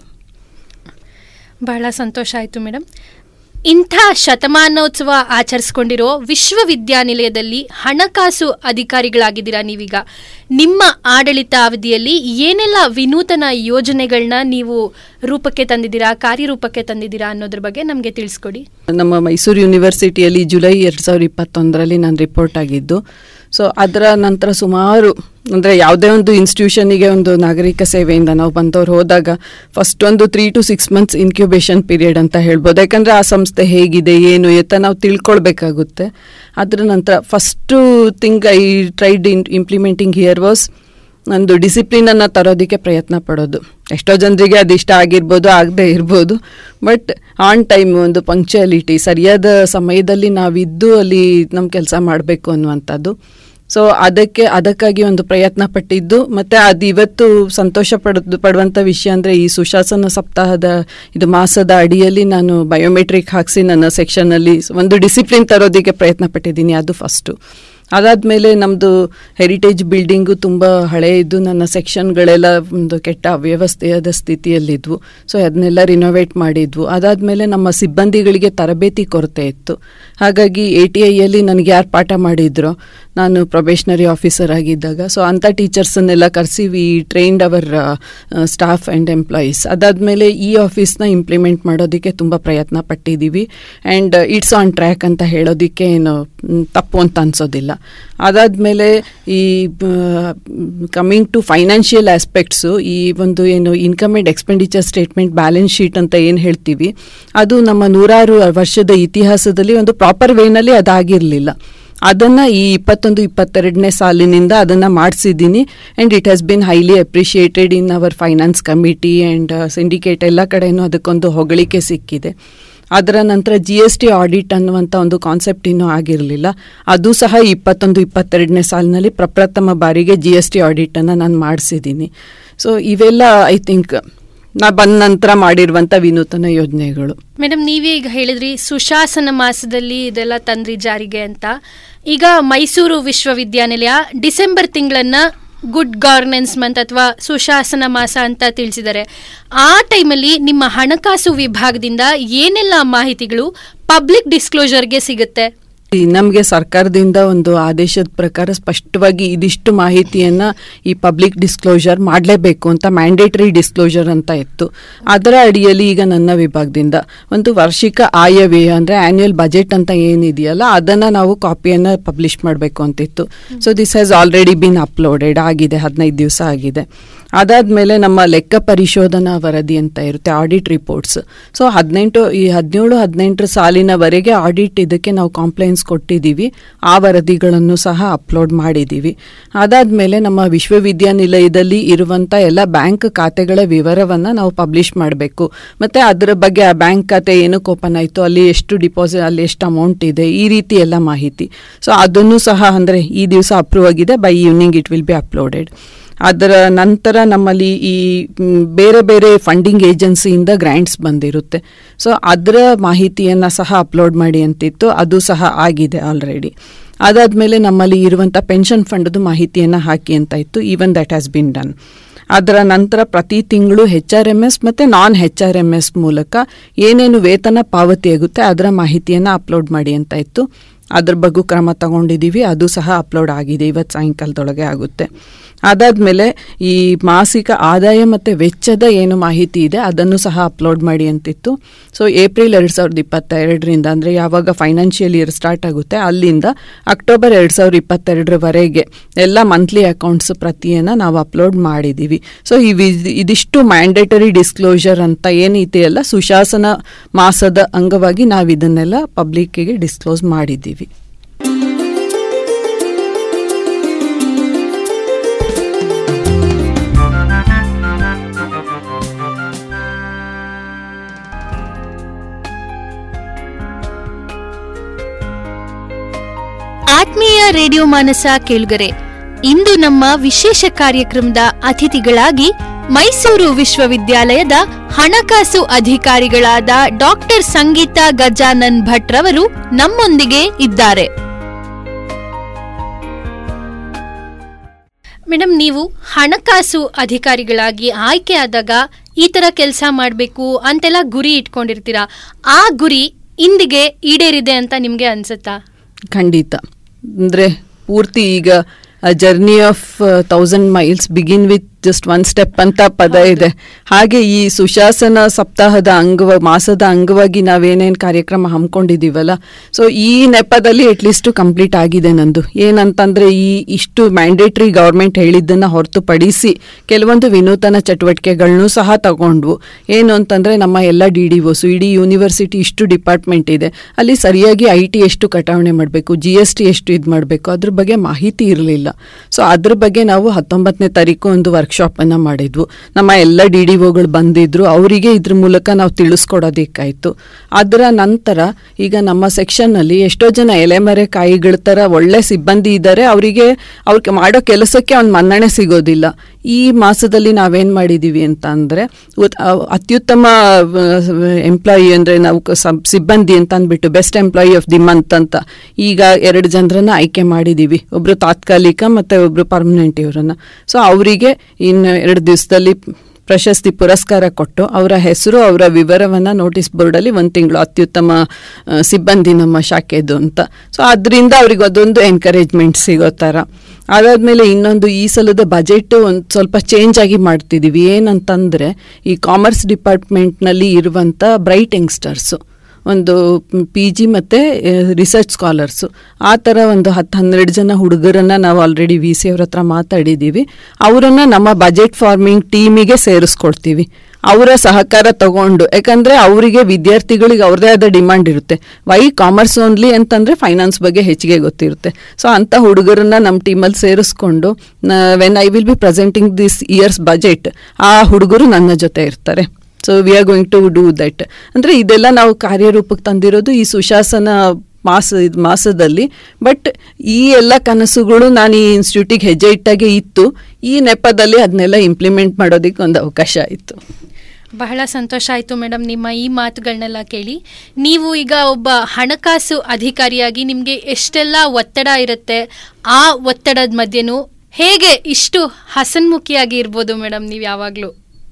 ಬಹಳ ಸಂತೋಷ ಆಯಿತು ಮೇಡಮ್ ಇಂಥ ಶತಮಾನೋತ್ಸವ ಆಚರಿಸ್ಕೊಂಡಿರೋ ವಿಶ್ವವಿದ್ಯಾನಿಲಯದಲ್ಲಿ ಹಣಕಾಸು ಅಧಿಕಾರಿಗಳಾಗಿದ್ದೀರಾ ನೀವೀಗ ನಿಮ್ಮ ಆಡಳಿತ ಅವಧಿಯಲ್ಲಿ ಏನೆಲ್ಲ ವಿನೂತನ ಯೋಜನೆಗಳನ್ನ ನೀವು ರೂಪಕ್ಕೆ ತಂದಿದ್ದೀರಾ ಕಾರ್ಯರೂಪಕ್ಕೆ ತಂದಿದ್ದೀರಾ ಅನ್ನೋದ್ರ ಬಗ್ಗೆ ನಮಗೆ ತಿಳಿಸ್ಕೊಡಿ ನಮ್ಮ ಮೈಸೂರು ಯೂನಿವರ್ಸಿಟಿಯಲ್ಲಿ ಜುಲೈ ಎರಡು ಸಾವಿರದ ಇಪ್ಪತ್ತೊಂದರಲ್ಲಿ ನಾನು ರಿಪೋರ್ಟ್ ಆಗಿದ್ದು ಸೊ ಅದರ ನಂತರ ಸುಮಾರು ಅಂದರೆ ಯಾವುದೇ ಒಂದು ಇನ್ಸ್ಟಿಟ್ಯೂಷನಿಗೆ ಒಂದು ನಾಗರಿಕ ಸೇವೆಯಿಂದ ನಾವು ಬಂದವ್ರು ಹೋದಾಗ ಫಸ್ಟ್ ಒಂದು three to six months incubation period ಅಂತ ಹೇಳ್ಬೋದು ಯಾಕಂದರೆ ಆ ಸಂಸ್ಥೆ ಹೇಗಿದೆ ಏನು ಎತ್ತ ನಾವು ತಿಳ್ಕೊಳ್ಬೇಕಾಗುತ್ತೆ ಅದರ ನಂತರ first thing I tried in implementing here was ಒಂದು ಡಿಸಿಪ್ಲಿನನ್ನು ತರೋದಕ್ಕೆ ಪ್ರಯತ್ನ ಪಡೋದು ಎಷ್ಟೋ ಜನರಿಗೆ ಅದು ಇಷ್ಟ ಆಗಿರ್ಬೋದು ಆಗದೆ ಇರ್ಬೋದು ಬಟ್ ಆನ್ ಟೈಮ್ ಒಂದು ಪಂಕ್ಚುಯಾಲಿಟಿ ಸರಿಯಾದ ಸಮಯದಲ್ಲಿ ನಾವಿದ್ದು ಅಲ್ಲಿ ನಮ್ಮ ಕೆಲಸ ಮಾಡಬೇಕು ಅನ್ನುವಂಥದ್ದು ಸೊ ಅದಕ್ಕೆ ಅದಕ್ಕಾಗಿ ಒಂದು ಪ್ರಯತ್ನ ಪಟ್ಟಿದ್ದು ಮತ್ತು ಅದು ಇವತ್ತು ಸಂತೋಷ ಪಡೋದು ಪಡುವಂಥ ವಿಷಯ ಅಂದರೆ ಈ ಸುಶಾಸನ ಸಪ್ತಾಹದ ಇದು ಮಾಸದ ಅಡಿಯಲ್ಲಿ ನಾನು ಬಯೋಮೆಟ್ರಿಕ್ ಹಾಕಿಸಿ ನನ್ನ ಸೆಕ್ಷನಲ್ಲಿ ಒಂದು ಡಿಸಿಪ್ಲಿನ್ ತರೋದಕ್ಕೆ ಪ್ರಯತ್ನ ಪಟ್ಟಿದ್ದೀನಿ ಅದು ಫಸ್ಟು ಅದಾದಮೇಲೆ ನಮ್ಮದು ಹೆರಿಟೇಜ್ ಬಿಲ್ಡಿಂಗು ತುಂಬ ಹಳೆಯದು ನನ್ನ ಸೆಕ್ಷನ್ಗಳೆಲ್ಲ ಒಂದು ಕೆಟ್ಟ ಅವ್ಯವಸ್ಥೆಯಾದ ಸ್ಥಿತಿಯಲ್ಲಿದ್ವು ಸೊ ಅದನ್ನೆಲ್ಲ ರಿನೋವೇಟ್ ಮಾಡಿದ್ವು ಅದಾದಮೇಲೆ ನಮ್ಮ ಸಿಬ್ಬಂದಿಗಳಿಗೆ ತರಬೇತಿ ಕೊರತೆ ಇತ್ತು ಹಾಗಾಗಿ ಎ ಟಿ ಐಯಲ್ಲಿ ನನಗೆ ಯಾರು ಪಾಠ ಮಾಡಿದ್ರೋ ನಾನು ಪ್ರೊಬೇಷನರಿ ಆಫೀಸರ್ ಆಗಿದ್ದಾಗ ಸೊ ಅಂಥ ಟೀಚರ್ಸನ್ನೆಲ್ಲ ಕರೆಸಿ we trained our staff and employees ಅದಾದಮೇಲೆ ಈ ಆಫೀಸ್ನ ಇಂಪ್ಲಿಮೆಂಟ್ ಮಾಡೋದಕ್ಕೆ ತುಂಬ ಪ್ರಯತ್ನ ಪಟ್ಟಿದ್ದೀವಿ ಆ್ಯಂಡ್ ಇಟ್ಸ್ ಆನ್ ಟ್ರ್ಯಾಕ್ ಅಂತ ಹೇಳೋದಕ್ಕೆ ಏನು ಮ್, ತಪ್ಪು ಅಂತ ಅನ್ಸೋದಿಲ್ಲ ಅದಾದಮೇಲೆ ಈ ಕಮ್ಮಿಂಗ್ ಟು ಫೈನಾನ್ಷಿಯಲ್ ಆಸ್ಪೆಕ್ಟ್ಸು ಈ ಒಂದು ಏನು income and expenditure statement balance sheet ಅಂತ ಏನು ಹೇಳ್ತೀವಿ ಅದು ನಮ್ಮ ನೂರಾರು ವರ್ಷದ ಇತಿಹಾಸದಲ್ಲಿ ಒಂದು ಪ್ರಾಪರ್ ವೇನಲ್ಲಿ ಅದಾಗಿರಲಿಲ್ಲ ಅದನ್ನು ಈ ಇಪ್ಪತ್ತೊಂದು ಇಪ್ಪತ್ತೆರಡನೇ ಸಾಲಿನಿಂದ ಅದನ್ನು ಮಾಡಿಸಿದ್ದೀನಿ and it has been highly appreciated in our finance committee and syndicate ಎಲ್ಲ ಕಡೆನೂ ಅದಕ್ಕೊಂದು ಹೊಗಳಿಕೆ ಸಿಕ್ಕಿದೆ ಅದರ ನಂತರ ಜಿ ಎಸ್ ಟಿ ಆಡಿಟ್ ಅನ್ನುವಂಥ ಒಂದು ಕಾನ್ಸೆಪ್ಟ್ ಇನ್ನೂ ಆಗಿರಲಿಲ್ಲ ಅದು ಸಹ ಇಪ್ಪತ್ತೊಂದು ಇಪ್ಪತ್ತೆರಡನೇ ಸಾಲಿನಲ್ಲಿ ಪ್ರಪ್ರಥಮ ಬಾರಿಗೆ ಜಿ ಎಸ್ ಟಿ ಆಡಿಟನ್ನು ನಾನು ಮಾಡಿಸಿದ್ದೀನಿ ಸೊ ಇವೆಲ್ಲ ಐ ಥಿಂಕ್ ನಾ ಬಂದ ನಂತರ ಮಾಡಿರುವಂಥ ವಿನೂತನ ಯೋಜನೆಗಳು ಮೇಡಮ್ ನೀವೇ ಈಗ ಹೇಳಿದ್ರಿ ಸುಶಾಸನ ಮಾಸದಲ್ಲಿ ಇದೆಲ್ಲ ತಂದ್ರಿ ಜಾರಿಗೆ ಅಂತ ಈಗ ಮೈಸೂರು ವಿಶ್ವವಿದ್ಯಾನಿಲಯ ಡಿಸೆಂಬರ್ ತಿಂಗಳನ್ನ ಗುಡ್ ಗವರ್ನೆನ್ಸ್ ಮಂತ್ ಅಥವಾ ಸುಶಾಸನ ಮಾಸ ಅಂತ ತಿಳಿಸಿದ್ದಾರೆ ಆ ಟೈಮಲ್ಲಿ ನಿಮ್ಮ ಹಣಕಾಸು ವಿಭಾಗದಿಂದ ಏನೆಲ್ಲ ಮಾಹಿತಿಗಳು ಪಬ್ಲಿಕ್ ಡಿಸ್ಕ್ಲೋಜರ್ಗೆ ಸಿಗುತ್ತೆ ನಮಗೆ ಸರ್ಕಾರದಿಂದ ಒಂದು ಆದೇಶದ ಪ್ರಕಾರ ಸ್ಪಷ್ಟವಾಗಿ ಇದಿಷ್ಟು ಮಾಹಿತಿಯನ್ನು ಈ ಪಬ್ಲಿಕ್ ಡಿಸ್ಕ್ಲೋಜರ್ ಮಾಡಲೇಬೇಕು ಅಂತ ಮ್ಯಾಂಡೇಟರಿ ಡಿಸ್ಕ್ಲೋಜರ್ ಅಂತ ಇತ್ತು ಅದರ ಅಡಿಯಲ್ಲಿ ಈಗ ನನ್ನ ವಿಭಾಗದಿಂದ ಒಂದು ವಾರ್ಷಿಕ ಆಯವ್ಯಯ ಅಂದರೆ ಆನ್ಯುವಲ್ ಬಜೆಟ್ ಅಂತ ಏನಿದೆಯಲ್ಲ ಅದನ್ನು ನಾವು ಕಾಪಿಯನ್ನು ಪಬ್ಲಿಷ್ ಮಾಡಬೇಕು ಅಂತಿತ್ತು so this has already been uploaded ಆಗಿದೆ ಹದಿನೈದು ದಿವಸ ಆಗಿದೆ ಅದಾದಮೇಲೆ ನಮ್ಮ ಲೆಕ್ಕ ಪರಿಶೋಧನಾ ವರದಿ ಅಂತ ಇರುತ್ತೆ ಆಡಿಟ್ ರಿಪೋರ್ಟ್ಸ್ ಸೊ ಹದಿನೆಂಟು ಈ ಹದಿನೇಳು ಹದಿನೆಂಟರ ಸಾಲಿನವರೆಗೆ ಆಡಿಟ್ ಇದಕ್ಕೆ ನಾವು ಕಾಂಪ್ಲೈನ್ಸ್ ಕೊಟ್ಟಿದ್ದೀವಿ ಆ ವರದಿಗಳನ್ನು ಸಹ ಅಪ್ಲೋಡ್ ಮಾಡಿದ್ದೀವಿ ಅದಾದಮೇಲೆ ನಮ್ಮ ವಿಶ್ವವಿದ್ಯಾನಿಲಯದಲ್ಲಿ ಇರುವಂಥ ಎಲ್ಲ ಬ್ಯಾಂಕ್ ಖಾತೆಗಳ ವಿವರವನ್ನು ನಾವು ಪಬ್ಲಿಷ್ ಮಾಡಬೇಕು ಮತ್ತು ಅದರ ಬಗ್ಗೆ ಆ ಬ್ಯಾಂಕ್ ಖಾತೆ ಏನಕ್ಕೆ ಓಪನ್ ಆಯಿತು ಅಲ್ಲಿ ಎಷ್ಟು ಡಿಪಾಸಿಟ್ ಅಲ್ಲಿ ಎಷ್ಟು ಅಮೌಂಟ್ ಇದೆ ಈ ರೀತಿ ಎಲ್ಲ ಮಾಹಿತಿ ಸೊ ಅದನ್ನು ಸಹ ಅಂದರೆ ಈ ದಿವಸ ಅಪ್ರೂವ್ ಆಗಿದೆ by evening it will be uploaded ಅದರ ನಂತರ ನಮ್ಮಲ್ಲಿ ಈ ಮ್, ಬೇರೆ ಬೇರೆ ಫಂಡಿಂಗ್ ಏಜೆನ್ಸಿಯಿಂದ ಗ್ರ್ಯಾಂಟ್ಸ್ ಬಂದಿರುತ್ತೆ ಸೊ ಅದರ ಮಾಹಿತಿಯನ್ನು ಸಹ ಅಪ್ಲೋಡ್ ಮಾಡಿ ಅಂತಿತ್ತು ಅದು ಸಹ ಆಗಿದೆ ಆಲ್ರೆಡಿ ಅದಾದಮೇಲೆ ನಮ್ಮಲ್ಲಿ ಇರುವಂಥ ಪೆನ್ಷನ್ ಫಂಡ್ದು ಮಾಹಿತಿಯನ್ನು ಹಾಕಿ ಅಂತ ಇತ್ತು even that has been done ಅದರ ನಂತರ ಪ್ರತಿ ತಿಂಗಳು ಹೆಚ್ ಆರ್ ಎಮ್ ಎಸ್ ಮತ್ತು non H R M S ಮೂಲಕ ಏನೇನು ವೇತನ ಪಾವತಿಯಾಗುತ್ತೆ ಅದರ ಮಾಹಿತಿಯನ್ನು ಅಪ್ಲೋಡ್ ಮಾಡಿ ಅಂತ ಇತ್ತು ಅದ್ರ ಬಗ್ಗೆ ಕ್ರಮ ತಗೊಂಡಿದ್ದೀವಿ ಅದು ಸಹ ಅಪ್ಲೋಡ್ ಆಗಿದೆ ಇವತ್ತು ಸಾಯಂಕಾಲದೊಳಗೆ ಆಗುತ್ತೆ ಅದಾದಮೇಲೆ ಈ ಮಾಸಿಕ ಆದಾಯ ಮತ್ತು ವೆಚ್ಚದ ಏನು ಮಾಹಿತಿ ಇದೆ ಅದನ್ನು ಸಹ ಅಪ್ಲೋಡ್ ಮಾಡಿ ಅಂತಿತ್ತು ಸೊ ಏಪ್ರಿಲ್ ಎರಡು ಸಾವಿರದ ಇಪ್ಪತ್ತೆರಡರಿಂದ ಅಂದರೆ ಯಾವಾಗ ಫೈನಾನ್ಷಿಯಲ್ ಇಯರ್ ಸ್ಟಾರ್ಟ್ ಆಗುತ್ತೆ ಅಲ್ಲಿಂದ ಅಕ್ಟೋಬರ್ ಎರಡು ಸಾವಿರದ ಇಪ್ಪತ್ತೆರಡರವರೆಗೆ ಎಲ್ಲ ಮಂತ್ಲಿ ಅಕೌಂಟ್ಸ್ ಪ್ರತಿಯನ್ನು ನಾವು ಅಪ್ಲೋಡ್ ಮಾಡಿದ್ದೀವಿ ಸೊ ಈ ವಿ- ಇದಿಷ್ಟು ಮ್ಯಾಂಡೇಟರಿ ಡಿಸ್ಕ್ಲೋಷರ್ ಅಂತ ಏನಿದೆಯಲ್ಲ ಸುಶಾಸನ ಮಾಸದ ಅಂಗವಾಗಿ ನಾವು ಇದನ್ನೆಲ್ಲ ಪಬ್ಲಿಕ್ಕಿಗೆ ಡಿಸ್ಕ್ಲೋಸ್ ಮಾಡಿದ್ದೀವಿ ಆತ್ಮೀಯ ರೇಡಿಯೋ ಮಾನಸ ಕೇಳುಗರೆ ಇಂದು ನಮ್ಮ ವಿಶೇಷ ಕಾರ್ಯಕ್ರಮದ ಅತಿಥಿಗಳಾಗಿ ಮೈಸೂರು ವಿಶ್ವವಿದ್ಯಾಲಯದ ಹಣಕಾಸು ಅಧಿಕಾರಿಗಳಾದ ಡಾಕ್ಟರ್ ಸಂಗೀತಾ ಗಜಾನನ್ ಭಟ್ ರವರು ನಮ್ಮೊಂದಿಗೆ ಇದ್ದಾರೆ ಮೇಡಮ್ ನೀವು ಹಣಕಾಸು ಅಧಿಕಾರಿಗಳಾಗಿ ಆಯ್ಕೆ ಆದಾಗ ಈ ತರ ಕೆಲಸ ಮಾಡಬೇಕು ಅಂತೆಲ್ಲ ಗುರಿ ಇಟ್ಕೊಂಡಿರ್ತೀರಾ ಆ ಗುರಿ ಇಂದಿಗೆ ಈಡೇರಿದೆ ಅಂತ ನಿಮ್ಗೆ ಅನ್ಸುತ್ತಾ ಖಂಡಿತ ಅಂದರೆ ಪೂರ್ತಿ ಈಗ journey of thousand miles begin with just one step ಅಂತ ಪದ ಇದೆ ಹಾಗೆ ಈ ಸುಶಾಸನ ಸಪ್ತಾಹದ ಅಂಗವ ಮಾಸದ ಅಂಗವಾಗಿ ನಾವೇನೇನು ಕಾರ್ಯಕ್ರಮ ಹಮ್ಮಿಕೊಂಡಿದ್ದೀವಲ್ಲ ಸೊ ಈ ನೆಪದಲ್ಲಿ ಅಟ್ಲೀಸ್ಟ್ ಕಂಪ್ಲೀಟ್ ಆಗಿದೆ ನಂದು ಏನಂತಂದ್ರೆ ಈ ಇಷ್ಟು ಮ್ಯಾಂಡೇಟ್ರಿ ಗೌರ್ಮೆಂಟ್ ಹೇಳಿದ್ದನ್ನು ಹೊರತುಪಡಿಸಿ ಕೆಲವೊಂದು ವಿನೂತನ ಚಟುವಟಿಕೆಗಳನ್ನೂ ಸಹ ತಗೊಂಡ್ವು ಏನು ಅಂತಂದ್ರೆ ನಮ್ಮ ಎಲ್ಲ ಡಿ ಡಿ ಒಸು ಇಡೀ ಯೂನಿವರ್ಸಿಟಿ ಇಷ್ಟು ಡಿಪಾರ್ಟ್ಮೆಂಟ್ ಇದೆ ಅಲ್ಲಿ ಸರಿಯಾಗಿ ಐ ಟಿ ಎಷ್ಟು ಕಟಾವಣೆ ಮಾಡಬೇಕು ಜಿ ಎಸ್ ಟಿ ಎಷ್ಟು ಇದು ಮಾಡಬೇಕು ಅದ್ರ ಬಗ್ಗೆ ಮಾಹಿತಿ ಇರಲಿಲ್ಲ ಸೊ ಅದ್ರ ಬಗ್ಗೆ ನಾವು ಹತ್ತೊಂಬತ್ತನೇ ತಾರೀಕು ಒಂದು ವರ್ಕ್ಶಾಪ್ ಅನ್ನ ಮಾಡಿದ್ವು ನಮ್ಮ ಎಲ್ಲ ಡಿ ಡಿ ಒಗಳು ಬಂದಿದ್ರು ಅವರಿಗೆ ಇದ್ರ ಮೂಲಕ ನಾವು ತಿಳಿಸ್ಕೊಡೋದಕ್ಕಾಯ್ತು ಅದರ ನಂತರ ಈಗ ನಮ್ಮ ಸೆಕ್ಷನ್ನಲ್ಲಿ ಎಷ್ಟೋ ಜನ ಎಲೆಮರೆ ಕಾಯಿಗಳ ಥರ ಒಳ್ಳೆ ಸಿಬ್ಬಂದಿ ಇದ್ದಾರೆ ಅವರಿಗೆ ಅವ್ರಿಗೆ ಮಾಡೋ ಕೆಲಸಕ್ಕೆ ಒಂದು ಮನ್ನಣೆ ಸಿಗೋದಿಲ್ಲ ಈ ಮಾಸದಲ್ಲಿ ನಾವೇನು ಮಾಡಿದ್ದೀವಿ ಅಂತ ಅಂದರೆ ಅತ್ಯುತ್ತಮ ಎಂಪ್ಲಾಯಿ ಅಂದರೆ ನಾವು ಕ- ಸಬ್- ಸಿಬ್ಬಂದಿ ಅಂತ ಅಂದ್ಬಿಟ್ಟು best employee of the month ಅಂತ ಈಗ ಎರಡು ಜನರನ್ನ ಆಯ್ಕೆ ಮಾಡಿದ್ದೀವಿ ಒಬ್ಬರು ತಾತ್ಕಾಲಿಕ ಮತ್ತು ಒಬ್ಬರು ಪರ್ಮನೆಂಟ್ ಇವರನ್ನ ಸೊ ಅವರಿಗೆ ಇನ್ನು ಎರಡು ದಿವಸದಲ್ಲಿ ಪ್ರಶಸ್ತಿ ಪುರಸ್ಕಾರ ಕೊಟ್ಟು ಅವರ ಹೆಸರು ಅವರ ವಿವರವನ್ನು ನೋಟಿಸ್ ಬೋರ್ಡಲ್ಲಿ ಒಂದು ತಿಂಗಳು ಅತ್ಯುತ್ತಮ ಆ, ಸಿಬ್ಬಂದಿ ನಮ್ಮ ಶಾಖೆದು ಅಂತ ಸೊ ಅದರಿಂದ ಅವ್ರಿಗೆ ಅದೊಂದು ಎನ್ಕರೇಜ್ಮೆಂಟ್ ಸಿಗೋ ಥರ ಅದಾದಮೇಲೆ ಇನ್ನೊಂದು ಈ ಸಲದ ಬಜೆಟ್ ಒಂದು ಸ್ವಲ್ಪ ಚೇಂಜ್ ಆಗಿ ಮಾಡ್ತಿದ್ದೀವಿ ಏನಂತಂದರೆ ಈ ಕಾಮರ್ಸ್ ಡಿಪಾರ್ಟ್ಮೆಂಟ್ನಲ್ಲಿ ಇರುವಂಥ ಬ್ರೈಟ್ ಯಂಗ್ಸ್ಟರ್ಸು ಒಂದು ಪಿ ಜಿ ಮತ್ತು ರಿಸರ್ಚ್ ಸ್ಕಾಲರ್ಸು ಆ ಥರ ಒಂದು ಹತ್ತು ಹನ್ನೆರಡು ಜನ ಹುಡುಗರನ್ನು ನಾವು ಆಲ್ರೆಡಿ ವಿ ಸಿ ಅವ್ರ ಹತ್ರ ಮಾತಾಡಿದ್ದೀವಿ ಅವರನ್ನು ನಮ್ಮ ಬಜೆಟ್ ಫಾರ್ಮಿಂಗ್ ಟೀಮಿಗೆ ಸೇರಿಸ್ಕೊಳ್ತೀವಿ ಅವರ ಸಹಕಾರ ತಗೊಂಡು ಯಾಕಂದರೆ ಅವರಿಗೆ ವಿದ್ಯಾರ್ಥಿಗಳಿಗೆ ಅವ್ರದೇ ಆದ ಡಿಮಾಂಡ್ ಇರುತ್ತೆ ವೈ ಕಾಮರ್ಸ್ ಓನ್ಲಿ ಅಂತಂದರೆ ಫೈನಾನ್ಸ್ ಬಗ್ಗೆ ಹೆಚ್ಚಿಗೆ ಗೊತ್ತಿರುತ್ತೆ ಸೊ ಅಂಥ ಹುಡುಗರನ್ನ ನಮ್ಮ ಟೀಮಲ್ಲಿ ಸೇರಿಸ್ಕೊಂಡು when I will be presenting this year's budget ಆ ಹುಡುಗರು ನನ್ನ ಜೊತೆ ಇರ್ತಾರೆ so we are going to do that ಅಂದರೆ ಇದೆಲ್ಲ ನಾವು ಕಾರ್ಯರೂಪಕ್ಕೆ ತಂದಿರೋದು ಈ ಸುಶಾಸನ ಮಾಸ ಇದ್ ಮಾಸದಲ್ಲಿ ಬಟ್ ಈ ಎಲ್ಲ ಕನಸುಗಳು ನಾನು ಈ ಇನ್ಸ್ಟಿಟ್ಯೂಟಿಗೆ ಹೆಜ್ಜೆ ಇಟ್ಟಾಗೆ ಇತ್ತು ಈ ನೆಪದಲ್ಲಿ ಅದನ್ನೆಲ್ಲ ಇಂಪ್ಲಿಮೆಂಟ್ ಮಾಡೋದಕ್ಕೆ ಒಂದು ಅವಕಾಶ ಆಯಿತು ಬಹಳ ಸಂತೋಷ ಆಯಿತು ಮೇಡಮ್ ನಿಮ್ಮ ಈ ಮಾತುಗಳನ್ನೆಲ್ಲ ಕೇಳಿ ನೀವು ಈಗ ಒಬ್ಬ ಹಣಕಾಸು ಅಧಿಕಾರಿಯಾಗಿ ನಿಮಗೆ ಎಷ್ಟೆಲ್ಲ ಒತ್ತಡ ಇರುತ್ತೆ ಆ ಒತ್ತಡದ ಮಧ್ಯೆನೂ ಹೇಗೆ ಇಷ್ಟು ಹಸನ್ಮುಖಿಯಾಗಿ ಇರ್ಬೋದು ಮೇಡಮ್ ನೀವು ಯಾವಾಗಲೂ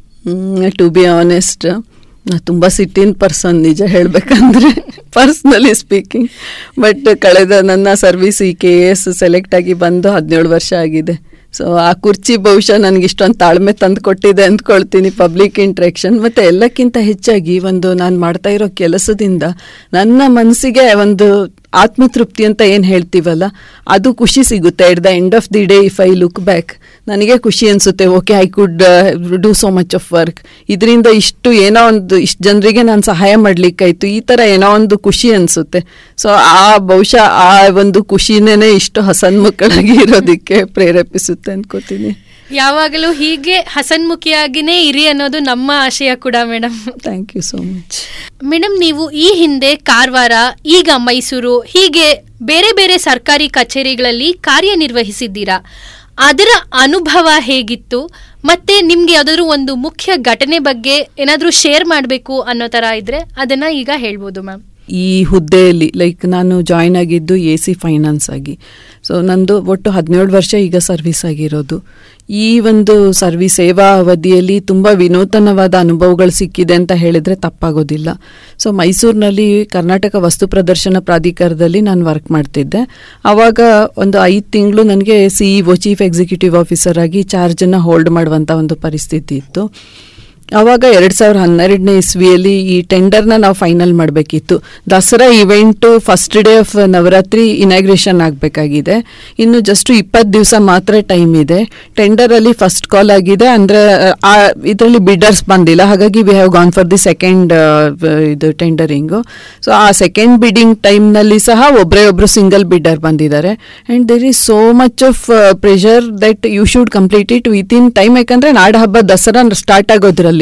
ಟು ಬಿ ಆನೆಸ್ಟ್ ನಾ ತುಂಬ ಸಿಟ್ಟಿನ ಪರ್ಸನ್ ನಿಜ ಹೇಳಬೇಕಂದ್ರೆ ಪರ್ಸ್ನಲಿ ಸ್ಪೀಕಿಂಗ್ ಬಟ್ ಕಳೆದ ನನ್ನ ಸರ್ವಿಸ್ ಈ ಕೆ ಎಸ್ ಸೆಲೆಕ್ಟ್ ಆಗಿ ಬಂದು ಹದಿನೇಳು ವರ್ಷ ಆಗಿದೆ ಸೊ ಆ ಕುರ್ಚಿ ಬಹುಶಃ ನನಗೆ ಇಷ್ಟೊಂದು ತಾಳ್ಮೆ ತಂದು ಕೊಟ್ಟಿದೆ ಅಂದ್ಕೊಳ್ತೀನಿ ಪಬ್ಲಿಕ್ ಇಂಟ್ರಾಕ್ಷನ್ ಮತ್ತು ಎಲ್ಲಕ್ಕಿಂತ ಹೆಚ್ಚಾಗಿ ಒಂದು ನಾನು ಮಾಡ್ತಾ ಇರೋ ಕೆಲಸದಿಂದ ನನ್ನ ಮನಸ್ಸಿಗೆ ಒಂದು ಆತ್ಮತೃಪ್ತಿ ಅಂತ ಏನು ಹೇಳ್ತೀವಲ್ಲ ಅದು ಖುಷಿ ಸಿಗುತ್ತೆ at the end of the day if I look back ನನಗೆ ಖುಷಿ ಅನಿಸುತ್ತೆ okay I could do so much of work ಇದರಿಂದ ಇಷ್ಟು ಏನೋ ಒಂದು ಇಷ್ಟು ಜನರಿಗೆ ನಾನು ಸಹಾಯ ಮಾಡಲಿಕ್ಕಾಯ್ತು ಈ ಥರ ಏನೋ ಒಂದು ಖುಷಿ ಅನಿಸುತ್ತೆ ಸೊ ಆ ಬಹುಶಃ ಆ ಒಂದು ಖುಷಿನೇ ಇಷ್ಟು ಹಸನ್ಮುಖಳಾಗಿ ಇರೋದಕ್ಕೆ ಪ್ರೇರೇಪಿಸುತ್ತೆ ಅನ್ಕೋತೀನಿ ಯಾವಾಗಲೂ ಹೀಗೆ ಹಸನ್ಮುಖಿಯಾಗಿನೇ ಇರಿ ಅನ್ನೋದು ನಮ್ಮ ಆಶಯ ಕೂಡ madam thank you so much madam ನೀವು ಈ ಹಿಂದೆ ಕಾರವಾರ ಈಗ ಮೈಸೂರು ಹೀಗೆ ಬೇರೆ ಬೇರೆ ಸರ್ಕಾರಿ ಕಚೇರಿಗಳಲ್ಲಿ ಕಾರ್ಯನಿರ್ವಹಿಸಿದ್ದೀರಾ ಅದರ ಅನುಭವ ಹೇಗಿತ್ತು ಮತ್ತೆ ನಿಮ್ಗೆ ಯಾವ್ದಾದ್ರು ಒಂದು ಮುಖ್ಯ ಘಟನೆ ಬಗ್ಗೆ ಏನಾದ್ರೂ ಶೇರ್ ಮಾಡಬೇಕು ಅನ್ನೋ ತರ ಇದ್ರೆ ಅದನ್ನ ಈಗ ಹೇಳ್ಬೋದು ಮ್ಯಾಮ್ ಈ ಹುದ್ದೆಯಲ್ಲಿ ಲೈಕ್ ನಾನು ಜಾಯ್ನ್ ಆಗಿದ್ದು ಎ ಸಿ ಫೈನಾನ್ಸ್ ಆಗಿ ಸೊ ನಂದು ಒಟ್ಟು ಹದಿನೇಳು ವರ್ಷ ಈಗ ಸರ್ವಿಸ್ ಆಗಿರೋದು ಈ ಒಂದು ಸರ್ವಿಸ್ ಸೇವಾ ಅವಧಿಯಲ್ಲಿ ತುಂಬ ವಿನೂತನವಾದ ಅನುಭವಗಳು ಸಿಕ್ಕಿದೆ ಅಂತ ಹೇಳಿದರೆ ತಪ್ಪಾಗೋದಿಲ್ಲ ಸೊ ಮೈಸೂರಿನಲ್ಲಿ ಕರ್ನಾಟಕ ವಸ್ತು ಪ್ರದರ್ಶನ ಪ್ರಾಧಿಕಾರದಲ್ಲಿ ನಾನು ವರ್ಕ್ ಮಾಡ್ತಿದ್ದೆ ಆವಾಗ ಒಂದು ಐದು ತಿಂಗಳು ನನಗೆ C E chief executive officer ಆಗಿ ಚಾರ್ಜನ್ನು ಹೋಲ್ಡ್ ಮಾಡುವಂಥ ಒಂದು ಪರಿಸ್ಥಿತಿ ಇತ್ತು ಆವಾಗ ಎರಡು ಸಾವಿರದ ಹನ್ನೆರಡನೇ ಇಸ್ವಿಯಲ್ಲಿ ಈ ಟೆಂಡರ್ನ ನಾವು ಫೈನಲ್ ಮಾಡಬೇಕಿತ್ತು Dasara event first day of Navratri inauguration ಆಗಬೇಕಾಗಿದೆ ಇನ್ನು ಜಸ್ಟ್ ಇಪ್ಪತ್ತು ದಿವಸ ಮಾತ್ರ ಟೈಮ್ ಇದೆ ಟೆಂಡರಲ್ಲಿ ಫಸ್ಟ್ ಕಾಲ್ ಆಗಿದೆ ಅಂದರೆ ಇದರಲ್ಲಿ ಬಿಡರ್ಸ್ ಬಂದಿಲ್ಲ ಹಾಗಾಗಿ we have gone for the second ಇದು ಟೆಂಡರಿಂಗು ಸೊ ಆ ಸೆಕೆಂಡ್ ಬಿಡಿಂಗ್ ಟೈಮ್ನಲ್ಲಿ ಸಹ ಒಬ್ಬರೇ ಒಬ್ಬರು ಸಿಂಗಲ್ ಬಿಡರ್ ಬಂದಿದ್ದಾರೆ and there is so much of pressure that you should complete it within time ಯಾಕಂದರೆ ನಾಡ ಹಬ್ಬ ದಸರಾ ಸ್ಟಾರ್ಟ್ ಆಗೋದ್ರಲ್ಲಿದೆ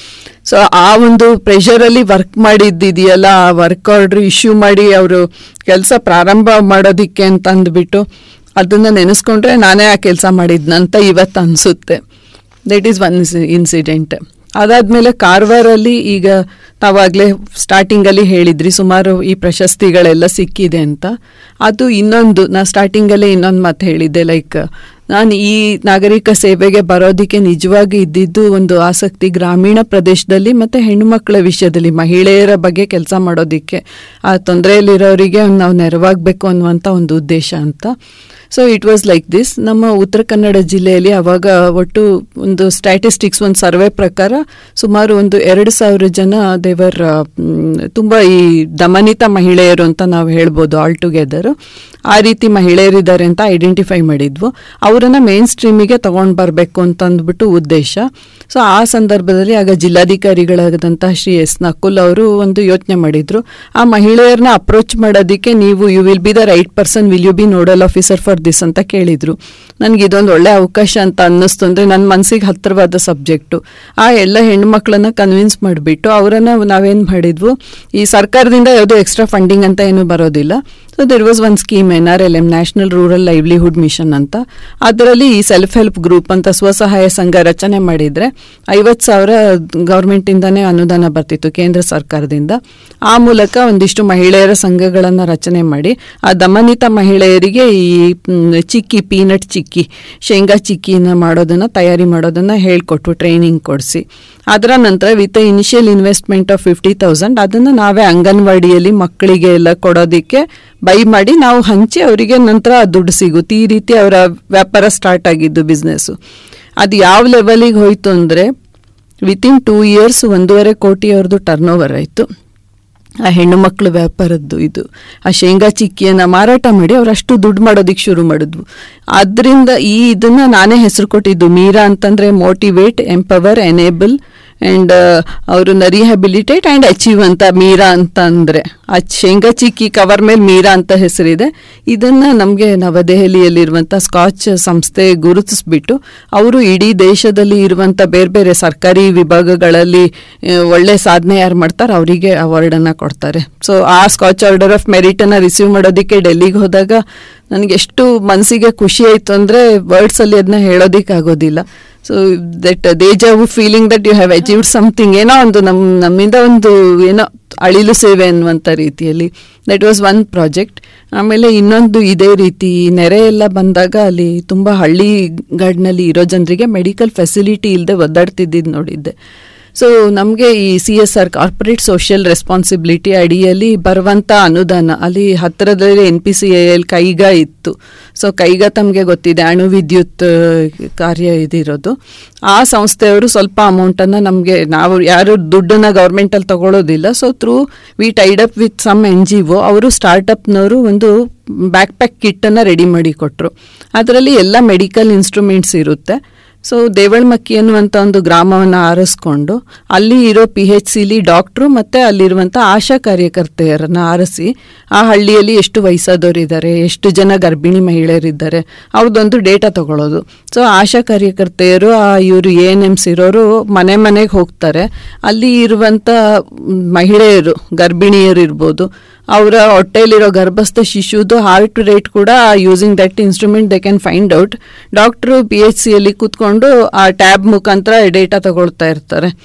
ಸೊ ಆ ಒಂದು ಪ್ರೆಷರಲ್ಲಿ ವರ್ಕ್ ಮಾಡಿದ್ದಿದೆಯಲ್ಲ ಆ ವರ್ಕ್ ಆರ್ಡ್ರ್ ಇಶ್ಯೂ ಮಾಡಿ ಅವರು ಕೆಲಸ ಪ್ರಾರಂಭ ಮಾಡೋದಿಕ್ಕೆ ಅಂತ ಅಂದ್ಬಿಟ್ಟು ಅದನ್ನು ನೆನೆಸ್ಕೊಂಡ್ರೆ ನಾನೇ ಆ ಕೆಲಸ ಮಾಡಿದ್ನಂತ ಇವತ್ತು ಅನಿಸುತ್ತೆ ದಟ್ ಈಸ್ ಒನ್ ಇನ್ಸಿಡೆಂಟ್ ಅದಾದಮೇಲೆ ಕಾರವಾರಲ್ಲಿ ಈಗ ತಾವಾಗಲೇ ಸ್ಟಾರ್ಟಿಂಗಲ್ಲಿ ಹೇಳಿದ್ರಿ ಸುಮಾರು ಈ ಪ್ರಶಸ್ತಿಗಳೆಲ್ಲ ಸಿಕ್ಕಿದೆ ಅಂತ ಅದು ಇನ್ನೊಂದು ನಾ ಸ್ಟಾರ್ಟಿಂಗಲ್ಲೇ ಇನ್ನೊಂದು ಮಾತು ಹೇಳಿದ್ದೆ ಲೈಕ್ ನಾನು ಈ ನಾಗರಿಕ ಸೇವೆಗೆ ಬರೋದಕ್ಕೆ ನಿಜವಾಗಿ ಇದ್ದಿದ್ದು ಒಂದು ಆಸಕ್ತಿ ಗ್ರಾಮೀಣ ಪ್ರದೇಶದಲ್ಲಿ ಮತ್ತು ಹೆಣ್ಣುಮಕ್ಕಳ ವಿಷಯದಲ್ಲಿ ಮಹಿಳೆಯರ ಬಗ್ಗೆ ಕೆಲಸ ಮಾಡೋದಕ್ಕೆ ಆ ತೊಂದರೆಯಲ್ಲಿರೋರಿಗೆ ನಾವು ನೆರವಾಗಬೇಕು ಅನ್ನುವಂಥ ಒಂದು ಉದ್ದೇಶ ಅಂತ so it was like this ನಮ್ಮ ಉತ್ತರ ಕನ್ನಡ ಜಿಲ್ಲೆಯಲ್ಲಿ ಅವಾಗ ಒಟ್ಟು ಒಂದು ಸ್ಟ್ಯಾಟಿಸ್ಟಿಕ್ಸ್ ಒಂದು ಸರ್ವೆ ಪ್ರಕಾರ ಸುಮಾರು ಒಂದು ಎರಡು ಸಾವಿರ ಜನ ದೇವರ್ ತುಂಬ ಈ ದಮನಿತ ಮಹಿಳೆಯರು ಅಂತ ನಾವು ಹೇಳ್ಬೋದು ಆಲ್ ಟುಗೆದರ್ ಆ ರೀತಿ ಮಹಿಳೆಯರಿದ್ದಾರೆ ಅಂತ ಐಡೆಂಟಿಫೈ ಮಾಡಿದ್ವು ಅವರನ್ನು ಮೇನ್ ಸ್ಟ್ರೀಮಿಗೆ ತಗೊಂಡು ಬರಬೇಕು ಅಂತ ಅಂದ್ಬಿಟ್ಟು ಉದ್ದೇಶ ಸೊ ಆ ಸಂದರ್ಭದಲ್ಲಿ ಆಗ ಜಿಲ್ಲಾಧಿಕಾರಿಗಳಾದಂತಹ ಶ್ರೀ ಎಸ್ ನಕುಲ್ ಅವರು ಒಂದು ಯೋಚನೆ ಮಾಡಿದ್ರು ಆ ಮಹಿಳೆಯರನ್ನ ಅಪ್ರೋಚ್ ಮಾಡೋದಕ್ಕೆ ನೀವು you will be the right person will you be nodal officer for this ಅಂತ ಕೇಳಿದ್ರು ನನಗೆ ಇದೊಂದು ಒಳ್ಳೆ ಅವಕಾಶ ಅಂತ ಅನ್ನಿಸ್ತು ಅಂದರೆ ನನ್ನ ಮನಸ್ಸಿಗೆ ಹತ್ತಿರವಾದ ಸಬ್ಜೆಕ್ಟು ಆ ಎಲ್ಲ ಹೆಣ್ಮಕ್ಳನ್ನ ಕನ್ವಿನ್ಸ್ ಮಾಡಿಬಿಟ್ಟು ಅವರನ್ನು ನಾವೇನು ಮಾಡಿದ್ವು ಈ ಸರ್ಕಾರದಿಂದ ಯಾವುದೋ ಎಕ್ಸ್ಟ್ರಾ ಫಂಡಿಂಗ್ ಅಂತ ಏನು ಬರೋದಿಲ್ಲ so there was one scheme N R L M national rural livelihood mission ಅಂತ ಅದರಲ್ಲಿ ಈ ಸೆಲ್ಫ್ ಹೆಲ್ಪ್ ಗ್ರೂಪ್ ಅಂತ ಸ್ವಸಹಾಯ ಸಂಘ ರಚನೆ ಮಾಡಿದರೆ ಐವತ್ತು ಸಾವಿರ ಗೌರ್ಮೆಂಟಿಂದನೇ ಅನುದಾನ ಬರ್ತಿತ್ತು ಕೇಂದ್ರ ಸರ್ಕಾರದಿಂದ ಆ ಮೂಲಕ ಒಂದಿಷ್ಟು ಮಹಿಳೆಯರ ಸಂಘಗಳನ್ನು ರಚನೆ ಮಾಡಿ ಆ ದಮನಿತ ಮಹಿಳೆಯರಿಗೆ ಈ ಮ್, ಚಿಕ್ಕಿ ಪೀನಟ್ ಚಿಕ್ಕಿ ಶೇಂಗಾ ಚಿಕ್ಕಿನ ಮಾಡೋದನ್ನು ತಯಾರಿ ಮಾಡೋದನ್ನು ಹೇಳ್ಕೊಟ್ವು ಟ್ರೈನಿಂಗ್ ಕೊಡಿಸಿ ಅದರ ನಂತರ with initial investment of fifty thousand ಅದನ್ನು ನಾವೇ ಅಂಗನವಾಡಿಯಲ್ಲಿ ಮಕ್ಕಳಿಗೆ ಎಲ್ಲ ಕೊಡೋದಕ್ಕೆ ಬೈ ಮಾಡಿ ನಾವು ಹಂಚಿ ಅವರಿಗೆ ನಂತರ ಆ ದುಡ್ಡು ಸಿಗುತ್ತೆ ಈ ರೀತಿ ಅವರ ವ್ಯಾಪಾರ ಸ್ಟಾರ್ಟ್ ಆಗಿದ್ದು ಬಿಸ್ನೆಸ್ಸು ಅದು ಯಾವ ಲೆವೆಲಿಗೆ ಹೋಯ್ತು ಅಂದರೆ ವಿತಿನ್ ಟೂ ಇಯರ್ಸ್ ಒಂದೂವರೆ ಕೋಟಿ ಅವ್ರದ್ದು ಟರ್ನ್ ಓವರ್ ಆಯಿತು ಆ ಹೆಣ್ಣು ಮಕ್ಕಳು ವ್ಯಾಪಾರದ್ದು ಇದು ಆ ಶೇಂಗಾ ಚಿಕ್ಕಿಯನ್ನು ಮಾರಾಟ ಮಾಡಿ ಅವ್ರು ಅಷ್ಟು ದುಡ್ಡು ಮಾಡೋದಕ್ಕೆ ಶುರು ಮಾಡಿದ್ವು ಅದರಿಂದ ಈ ಇದನ್ನು ನಾನೇ ಹೆಸರು ಕೊಟ್ಟಿದ್ದು ಮೀರಾ ಅಂತಂದರೆ ಮೋಟಿವೇಟ್ ಎಂಪವರ್ ಎನೇಬಲ್ ಆ್ಯಂಡ್ ಅವ್ರನ್ನ ರಿಹ್ಯಾಬಿಲಿಟೇಟ್ ಆ್ಯಂಡ್ ಅಚೀವ್ ಅಂತ ಮೀರಾ ಅಂತ ಅಂದರೆ ಆ ಶೇಂಗಾ ಚಿಕ್ಕಿ ಕವರ್ ಮೇಲೆ ಮೀರಾ ಅಂತ ಹೆಸರಿದೆ ಇದನ್ನು ನಮಗೆ ನವದೆಹಲಿಯಲ್ಲಿರುವಂಥ ಸ್ಕಾಚ್ ಸಂಸ್ಥೆ ಗುರುತಿಸ್ಬಿಟ್ಟು ಅವರು ಇಡೀ ದೇಶದಲ್ಲಿ ಇರುವಂಥ ಬೇರೆ ಬೇರೆ ಸರ್ಕಾರಿ ವಿಭಾಗಗಳಲ್ಲಿ ಆ, ಒಳ್ಳೆ ಸಾಧನೆ ಯಾರು ಮಾಡ್ತಾರೆ ಅವರಿಗೆ ಅವಾರ್ಡನ್ನು ಕೊಡ್ತಾರೆ ಸೊ ಆ ಸ್ಕಾಚ್ ಆರ್ಡರ್ ಆಫ್ ಮೆರಿಟನ್ನು ರಿಸೀವ್ ಮಾಡೋದಕ್ಕೆ ಡೆಲ್ಲಿಗೆ ಹೋದಾಗ ನನಗೆ ಎಷ್ಟು ಮನಸ್ಸಿಗೆ ಖುಷಿ ಆಯಿತು ಅಂದರೆ ವರ್ಡ್ಸಲ್ಲಿ ಅದನ್ನ ಹೇಳೋದಕ್ಕಾಗೋದಿಲ್ಲ so that deja vu feeling that you have achieved something ಏನೋ ಒಂದು ನಮ್ಮ ನಮ್ಮಿಂದ ಒಂದು ಏನೋ ಅಳಿಲು ಸೇವೆ ಅನ್ನುವಂಥ ರೀತಿಯಲ್ಲಿ ದಟ್ ವಾಸ್ ಒನ್ ಪ್ರಾಜೆಕ್ಟ್ ಆಮೇಲೆ ಇನ್ನೊಂದು ಇದೇ ರೀತಿ ನೆರೆ ಎಲ್ಲ ಬಂದಾಗ ಅಲ್ಲಿ ತುಂಬ ಹಳ್ಳಿಗಾಡಿನಲ್ಲಿ ಇರೋ ಜನರಿಗೆ ಮೆಡಿಕಲ್ ಫೆಸಿಲಿಟಿ ಇಲ್ಲದೆ ಒದ್ದಾಡ್ತಿದ್ದಿದ್ದು ನೋಡಿದ್ದೆ ಸೊ ನಮಗೆ ಈ C S R corporate social responsibility ಅಡಿಯಲ್ಲಿ ಬರುವಂಥ ಅನುದಾನ ಅಲ್ಲಿ ಹತ್ತಿರದಲ್ಲಿ N P C L Kaiga ಇತ್ತು ಸೊ ಕೈಗಾ ತಮಗೆ ಗೊತ್ತಿದೆ ಅಣು ವಿದ್ಯುತ್ ಆ, ಕಾರ್ಯ ಇದಿರೋದು ಆ ಸಂಸ್ಥೆಯವರು ಸ್ವಲ್ಪ ಅಮೌಂಟನ್ನು ನಮಗೆ ನಾವು ಯಾರು ದುಡ್ಡನ್ನು ಗೌರ್ಮೆಂಟಲ್ಲಿ ತಗೊಳ್ಳೋದಿಲ್ಲ so through we tied up with some N G O ಅವರು ಸ್ಟಾರ್ಟಪ್ನವರು ಒಂದು ಬ್ಯಾಕ್ ಪ್ಯಾಕ್ ಕಿಟ್ಟನ್ನು ರೆಡಿ ಮಾಡಿ ಕೊಟ್ಟರು ಅದರಲ್ಲಿ ಎಲ್ಲ ಮೆಡಿಕಲ್ ಇನ್ಸ್ಟ್ರೂಮೆಂಟ್ಸ್ ಇರುತ್ತೆ ಸೊ ದೇವಳಮಕ್ಕಿ ಅನ್ನುವಂಥ ಒಂದು ಗ್ರಾಮವನ್ನು ಆರಿಸ್ಕೊಂಡು ಅಲ್ಲಿ ಇರೋ ಪಿ ಹೆಚ್ ಸಿಲಿ ಡಾಕ್ಟ್ರು ಮತ್ತು ಅಲ್ಲಿರುವಂಥ ಆಶಾ ಕಾರ್ಯಕರ್ತೆಯರನ್ನು ಆರಿಸಿ ಆ ಹಳ್ಳಿಯಲ್ಲಿ ಎಷ್ಟು ವಯಸ್ಸಾದವರಿದ್ದಾರೆ ಎಷ್ಟು ಜನ ಗರ್ಭಿಣಿ ಮಹಿಳೆಯರಿದ್ದಾರೆ ಅವ್ರದ್ದೊಂದು ಡೇಟಾ ತಗೊಳ್ಳೋದು ಸೊ ಆಶಾ ಕಾರ್ಯಕರ್ತೆಯರು ಆ ಇವರು ಎ ಎನ್ ಎಮ್ಸ್ ಇರೋರು ಮನೆ ಮನೆಗೆ ಹೋಗ್ತಾರೆ ಅಲ್ಲಿ ಇರುವಂಥ ಮ್, ಮಹಿಳೆಯರು ಗರ್ಭಿಣಿಯರು ಇರ್ಬೋದು ಅವರ ಹೊಟ್ಟೆಯಲ್ಲಿರೋ ಗರ್ಭಸ್ಥ ಶಿಶುದು ಹಾರ್ಟ್ ರೇಟ್ ಕೂಡ using that instrument they can find out doctor P H ಸಿಯಲ್ಲಿ ಕೂತ್ಕೊಂಡು ಆ ಟ್ಯಾಬ್ ಮುಖಾಂತರ ಡೇಟಾ ತಗೊಳ್ತಾ ಇರ್ತಾರೆ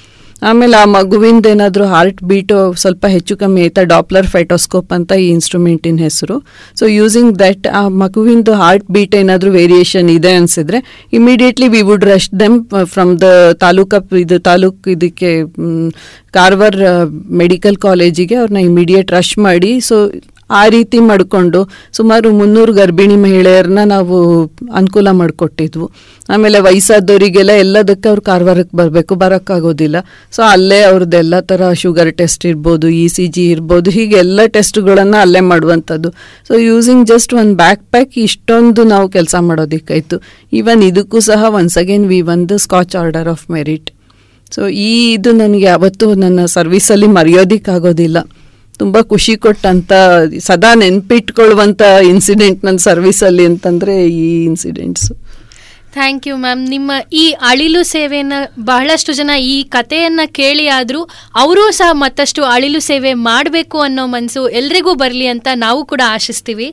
ಆಮೇಲೆ ಆ ಮಗುವಿಂದ ಏನಾದರೂ ಹಾರ್ಟ್ ಬೀಟು ಸ್ವಲ್ಪ ಹೆಚ್ಚು ಕಮ್ಮಿ ಆಯ್ತಾ ಡಾಪ್ಲರ್ ಫೈಟೋಸ್ಕೋಪ್ ಅಂತ ಈ ಇನ್ಸ್ಟ್ರೂಮೆಂಟಿನ ಹೆಸರು ಸೊ ಯೂಸಿಂಗ್ ದಟ್ ಆ ಮಗುವಿಂದು ಹಾರ್ಟ್ ಬೀಟ್ ಏನಾದರೂ ವೇರಿಯೇಷನ್ ಇದೆ ಅನಿಸಿದ್ರೆ immediately we would rush them from the taluk ಇದು ತಾಲೂಕ್ ಇದಕ್ಕೆ ಮ್, ಕಾರವಾರ್ ಮೆಡಿಕಲ್ ಕಾಲೇಜಿಗೆ ಅವ್ರನ್ನ ಇಮಿಡಿಯೇಟ್ ರಶ್ ಮಾಡಿ ಸೊ ಆ ರೀತಿ ಮಾಡಿಕೊಂಡು ಸುಮಾರು ಮುನ್ನೂರು ಗರ್ಭಿಣಿ ಮಹಿಳೆಯರನ್ನ ನಾವು ಅನುಕೂಲ ಮಾಡಿಕೊಟ್ಟಿದ್ವು ಆಮೇಲೆ ವಯಸ್ಸಾದವರಿಗೆಲ್ಲ ಎಲ್ಲದಕ್ಕೆ ಅವ್ರು ಕಾರವಾರಕ್ಕೆ ಬರಬೇಕು ಬರೋಕ್ಕಾಗೋದಿಲ್ಲ ಸೊ ಅಲ್ಲೇ ಅವ್ರದ್ದು ಎಲ್ಲ ಥರ ಶುಗರ್ ಟೆಸ್ಟ್ ಇರ್ಬೋದು ಇ ಸಿ ಜಿ ಇರ್ಬೋದು ಹೀಗೆ ಎಲ್ಲ ಟೆಸ್ಟ್ಗಳನ್ನು ಅಲ್ಲೇ ಮಾಡುವಂಥದ್ದು ಸೊ ಯೂಸಿಂಗ್ ಜಸ್ಟ್ ಒಂದು ಬ್ಯಾಕ್ ಪ್ಯಾಕ್ ಇಷ್ಟೊಂದು ನಾವು ಕೆಲಸ ಮಾಡೋದಕ್ಕಾಯ್ತು ಈವನ್ ಇದಕ್ಕೂ ಸಹ ಒನ್ಸ್ ಅಗೇನ್ ವಿ ಒಂದು Skoch order of merit so ಈ ಇದು ನನಗೆ ಯಾವತ್ತೂ ನನ್ನ ಸರ್ವಿಸಲ್ಲಿ ಮರೆಯೋದಿಕ್ಕಾಗೋದಿಲ್ಲ ತುಂಬ ಖುಷಿ ಕೊಟ್ಟಂತ ಸದಾ ನೆನ್ಪಿಟ್ಕೊಳ್ಳುವಂಥ ಇನ್ಸಿಡೆಂಟ್ ನನ್ನ ಸರ್ವಿಸಲ್ಲಿ ಅಂತಂದರೆ ಈ ಇನ್ಸಿಡೆಂಟ್ಸು ಥ್ಯಾಂಕ್ ಯು ಮ್ಯಾಮ್ ನಿಮ್ಮ ಈ ಅಳಿಲು ಸೇವೆಯನ್ನ ಬಹಳಷ್ಟು ಜನ ಈ ಕಥೆಯನ್ನ ಕೇಳಿ ಆದರೂ ಅವರೂ ಸಹ ಮತ್ತಷ್ಟು ಅಳಿಲು ಸೇವೆ ಮಾಡಬೇಕು ಅನ್ನೋ ಮನಸ್ಸು ಎಲ್ರಿಗೂ ಬರಲಿ ಅಂತ ನಾವು ಕೂಡ ಆಶಿಸ್ತೀವಿ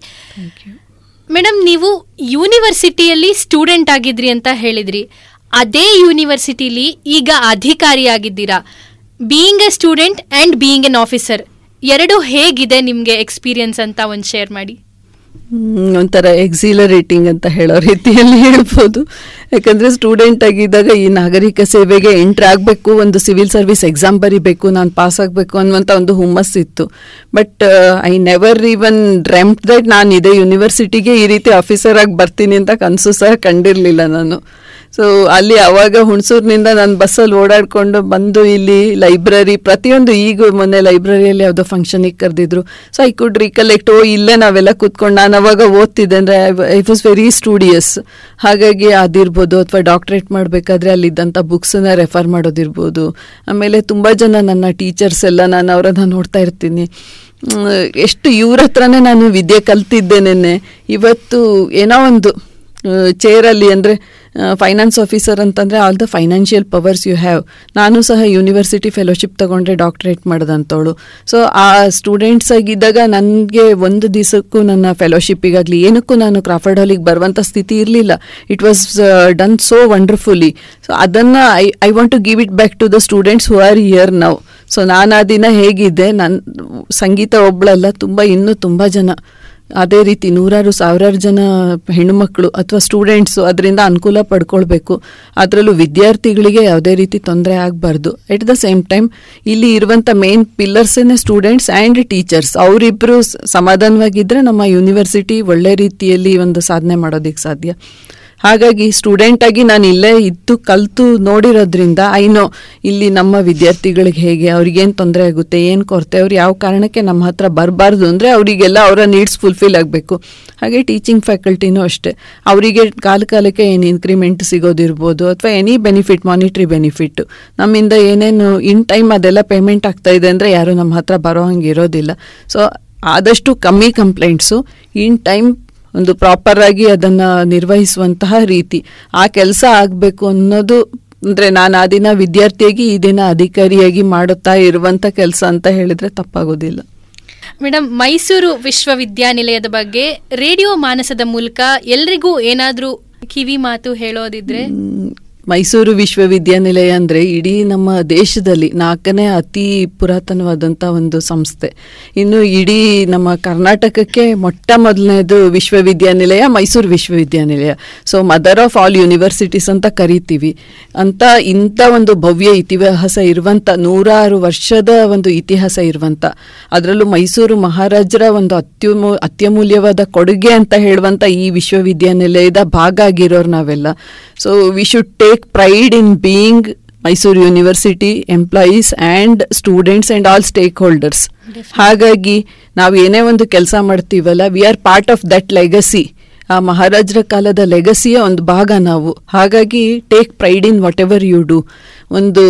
ಮೇಡಮ್ ನೀವು ಯೂನಿವರ್ಸಿಟಿಯಲ್ಲಿ ಸ್ಟೂಡೆಂಟ್ ಆಗಿದ್ರಿ ಅಂತ ಹೇಳಿದ್ರಿ ಅದೇ ಯೂನಿವರ್ಸಿಟಿಲಿ ಈಗ ಅಧಿಕಾರಿಯಾಗಿದ್ದೀರಾ being a student and being an officer ಎರಡು ಹೇಗಿದೆ ನಿಮಗೆ ಎಕ್ಸ್ಪೀರಿಯನ್ಸ್ ಅಂತ ಒಂದು ಶೇರ್ ಮಾಡಿ ಹ್ಮ್, ಒಂಥರ ಎಕ್ಸಿಲರೇಟಿಂಗ್ ಅಂತ ಹೇಳೋ ರೀತಿಯಲ್ಲಿ ಹೇಳ್ಬೋದು ಯಾಕಂದರೆ ಸ್ಟೂಡೆಂಟ್ ಆಗಿದ್ದಾಗ ಈ ನಾಗರಿಕ ಸೇವೆಗೆ ಎಂಟ್ರ್ ಆಗಬೇಕು ಒಂದು ಸಿವಿಲ್ ಸರ್ವಿಸ್ ಎಕ್ಸಾಮ್ ಬರಿಬೇಕು ನಾನು ಪಾಸ್ ಆಗಬೇಕು ಅನ್ನುವಂಥ ಒಂದು ಹುಮ್ಮಸ್ಸಿತ್ತು but I never even dreamt that ನಾನು ಇದೇ ಯೂನಿವರ್ಸಿಟಿಗೆ ಈ ರೀತಿ ಆಫೀಸರ್ ಆಗಿ ಬರ್ತೀನಿ ಅಂತ ಕನಸು ಸಹ ಕಂಡಿರಲಿಲ್ಲ ನಾನು ಸೊ ಅಲ್ಲಿ ಅವಾಗ ಹುಣಸೂರಿನಿಂದ ನಾನು ಬಸ್ಸಲ್ಲಿ ಓಡಾಡಿಕೊಂಡು ಬಂದು ಇಲ್ಲಿ ಲೈಬ್ರರಿ ಪ್ರತಿಯೊಂದು ಈಗ ಮೊನ್ನೆ ಲೈಬ್ರರಿಯಲ್ಲಿ ಯಾವುದೋ ಫಂಕ್ಷನಿಗೆ ಕರೆದಿದ್ರು so I could recollect oh ಇಲ್ಲೇ ನಾವೆಲ್ಲ ಕೂತ್ಕೊಂಡು ನಾನು ಅವಾಗ ಓದ್ತಿದ್ದೆ ಅಂದರೆ ಐ ವಾಸ್ ವೆರಿ ಸ್ಟೂಡಿಯಸ್ ಹಾಗಾಗಿ ಅದಿರ್ಬೋದು ಅಥವಾ ಡಾಕ್ಟ್ರೇಟ್ ಮಾಡಬೇಕಾದ್ರೆ ಅಲ್ಲಿದ್ದಂಥ ಬುಕ್ಸನ್ನ ರೆಫರ್ ಮಾಡೋದಿರ್ಬೋದು ಆಮೇಲೆ ತುಂಬ ಜನ ನನ್ನ ಟೀಚರ್ಸ್ ಎಲ್ಲ ನಾನು ಅವರನ್ನ ನೋಡ್ತಾ ಇರ್ತೀನಿ ಮ್, ಎಷ್ಟು ಇವ್ರ ಹತ್ರನೇ ನಾನು ವಿದ್ಯೆ ಕಲ್ತಿದ್ದೇನೆ ಇವತ್ತು ಏನೋ ಒಂದು ಚೇರಲ್ಲಿ ಅಂದರೆ ಫೈನಾನ್ಸ್ ಆಫೀಸರ್ ಅಂತಂದರೆ all the financial powers you have ನಾನು ಸಹ ಯೂನಿವರ್ಸಿಟಿ ಫೆಲೋಶಿಪ್ ತಗೊಂಡ್ರೆ ಡಾಕ್ಟ್ರೇಟ್ ಮಾಡಿದಂಥವಳು ಸೊ ಆ ಸ್ಟೂಡೆಂಟ್ಸ್ ಆಗಿದ್ದಾಗ ನನಗೆ ಒಂದು ದಿವಸಕ್ಕೂ ನನ್ನ ಫೆಲೋಶಿಪ್ಪಿಗಾಗಲಿ ಏನಕ್ಕೂ ನಾನು ಕ್ರಾಫರ್ಡ್ ಹಾಲಿಗೆ ಬರುವಂಥ ಸ್ಥಿತಿ ಇರಲಿಲ್ಲ it was done so wonderfully so ಅದನ್ನು I I want to give it back to the students who are here now so ನಾನು ಆ ದಿನ ಹೇಗಿದ್ದೆ ನನ್ನ ಸಂಗೀತ ಒಬ್ಬಳಲ್ಲ ತುಂಬ ಇನ್ನೂ ತುಂಬ ಜನ ಅದೇ ರೀತಿ ನೂರಾರು ಸಾವಿರಾರು ಜನ ಹೆಣ್ಣುಮಕ್ಕಳು ಅಥವಾ ಸ್ಟೂಡೆಂಟ್ಸು ಅದರಿಂದ ಅನುಕೂಲ ಪಡ್ಕೊಳ್ಬೇಕು ಅದರಲ್ಲೂ ವಿದ್ಯಾರ್ಥಿಗಳಿಗೆ ಯಾವುದೇ ರೀತಿ ತೊಂದರೆ ಆಗಬಾರ್ದು ಎಟ್ ದ ಸೇಮ್ ಟೈಮ್ ಇಲ್ಲಿ ಇರುವಂಥ ಮೇನ್ ಪಿಲ್ಲರ್ಸೇನೆ ಸ್ಟೂಡೆಂಟ್ಸ್ ಆ್ಯಂಡ್ ಟೀಚರ್ಸ್ ಅವರಿಬ್ಬರು ಸಮಾಧಾನವಾಗಿದ್ದರೆ ನಮ್ಮ ಯೂನಿವರ್ಸಿಟಿ ಒಳ್ಳೆ ರೀತಿಯಲ್ಲಿ ಒಂದು ಸಾಧನೆ ಮಾಡೋದಕ್ಕೆ ಸಾಧ್ಯ ಹಾಗಾಗಿ ಸ್ಟೂಡೆಂಟ್ ಆಗಿ ನಾನು ಇಲ್ಲೇ ಇದ್ದು ಕಲಿತು ನೋಡಿರೋದ್ರಿಂದ ಐನೋ ಇಲ್ಲಿ ನಮ್ಮ ವಿದ್ಯಾರ್ಥಿಗಳಿಗೆ ಹೇಗೆ ಅವ್ರಿಗೇನು ತೊಂದರೆ ಆಗುತ್ತೆ ಏನು ಕೊರತೆ ಅವ್ರು ಯಾವ ಕಾರಣಕ್ಕೆ ನಮ್ಮ ಹತ್ರ ಬರಬಾರ್ದು ಅಂದರೆ ಅವರಿಗೆಲ್ಲ ಅವರ ನೀಡ್ಸ್ ಫುಲ್ಫಿಲ್ ಆಗಬೇಕು ಹಾಗೆ ಟೀಚಿಂಗ್ ಫ್ಯಾಕಲ್ಟಿನೂ ಅಷ್ಟೇ ಅವರಿಗೆ ಕಾಲ ಕಾಲಕ್ಕೆ ಏನು ಇನ್ಕ್ರಿಮೆಂಟ್ ಸಿಗೋದಿರ್ಬೋದು ಅಥವಾ ಎನಿ ಬೆನಿಫಿಟ್ ಮಾನಿಟ್ರಿ ಬೆನಿಫಿಟ್ ನಮ್ಮಿಂದ ಏನೇನು ಇನ್ ಟೈಮ್ ಅದೆಲ್ಲ ಪೇಮೆಂಟ್ ಆಗ್ತಾ ಇದೆ ಅಂದರೆ ಯಾರು ನಮ್ಮ ಹತ್ರ ಬರೋ ಹಂಗೆ ಇರೋದಿಲ್ಲ ಸೊ ಆದಷ್ಟು ಕಮ್ಮಿ ಕಂಪ್ಲೇಂಟ್ಸು ಇನ್ ಟೈಮ್ ಒಂದು ಪ್ರಾಪರ್ ಆಗಿ ಅದನ್ನು ನಿರ್ವಹಿಸುವಂತಹ ರೀತಿ ಆ ಕೆಲಸ ಆಗಬೇಕು ಅನ್ನೋದು ಅಂದರೆ ನಾನು ಆ ದಿನ ವಿದ್ಯಾರ್ಥಿಯಾಗಿ ಈ ದಿನ ಅಧಿಕಾರಿಯಾಗಿ ಮಾಡುತ್ತಾ ಇರುವಂಥ ಕೆಲಸ ಅಂತ ಹೇಳಿದರೆ ತಪ್ಪಾಗೋದಿಲ್ಲ ಮೇಡಮ್ ಮೈಸೂರು ವಿಶ್ವವಿದ್ಯಾನಿಲಯದ ಬಗ್ಗೆ ರೇಡಿಯೋ ಮಾನಸದ ಮೂಲಕ ಎಲ್ರಿಗೂ ಏನಾದರೂ ಕಿವಿ ಮಾತು ಹೇಳೋದಿದ್ರೆ ಮ್, ಮೈಸೂರು ವಿಶ್ವವಿದ್ಯಾನಿಲಯ ಅಂದರೆ ಇಡೀ ನಮ್ಮ ದೇಶದಲ್ಲಿ ನಾಲ್ಕನೇ ಅತಿ ಪುರಾತನವಾದಂಥ ಒಂದು ಸಂಸ್ಥೆ ಇನ್ನು ಇಡೀ ನಮ್ಮ ಕರ್ನಾಟಕಕ್ಕೆ ಮೊಟ್ಟ ಮೊದಲನೇದು ವಿಶ್ವವಿದ್ಯಾನಿಲಯ ಮೈಸೂರು ವಿಶ್ವವಿದ್ಯಾನಿಲಯ so mother of all universities ಅಂತ ಕರಿತೀವಿ ಅಂತ ಇಂಥ ಒಂದು ಭವ್ಯ ಇತಿಹಾಸ ಇರುವಂಥ ನೂರಾರು ವರ್ಷದ ಒಂದು ಇತಿಹಾಸ ಇರುವಂಥ ಅದರಲ್ಲೂ ಮೈಸೂರು ಮಹಾರಾಜರ ಒಂದು ಅತ್ಯುಮೂ ಅತ್ಯಮೂಲ್ಯವಾದ ಕೊಡುಗೆ ಅಂತ ಹೇಳುವಂಥ ಈ ವಿಶ್ವವಿದ್ಯಾನಿಲಯದ ಭಾಗ ಆಗಿರೋರು ನಾವೆಲ್ಲ so we should take pride in being Mysuru university employees and students and all stakeholders ಹಾಗಾಗಿ ನಾವು ಏನೇ ಒಂದು ಕೆಲಸ ಮಾಡ್ತೀವಲ್ಲ we are part of that legacy ಆ ಮಹಾರಾಜರ ಕಾಲದ ಲೆಗಸಿಯ ಒಂದು ಭಾಗ ನಾವು ಹಾಗಾಗಿ take pride in whatever you do ಒಂದು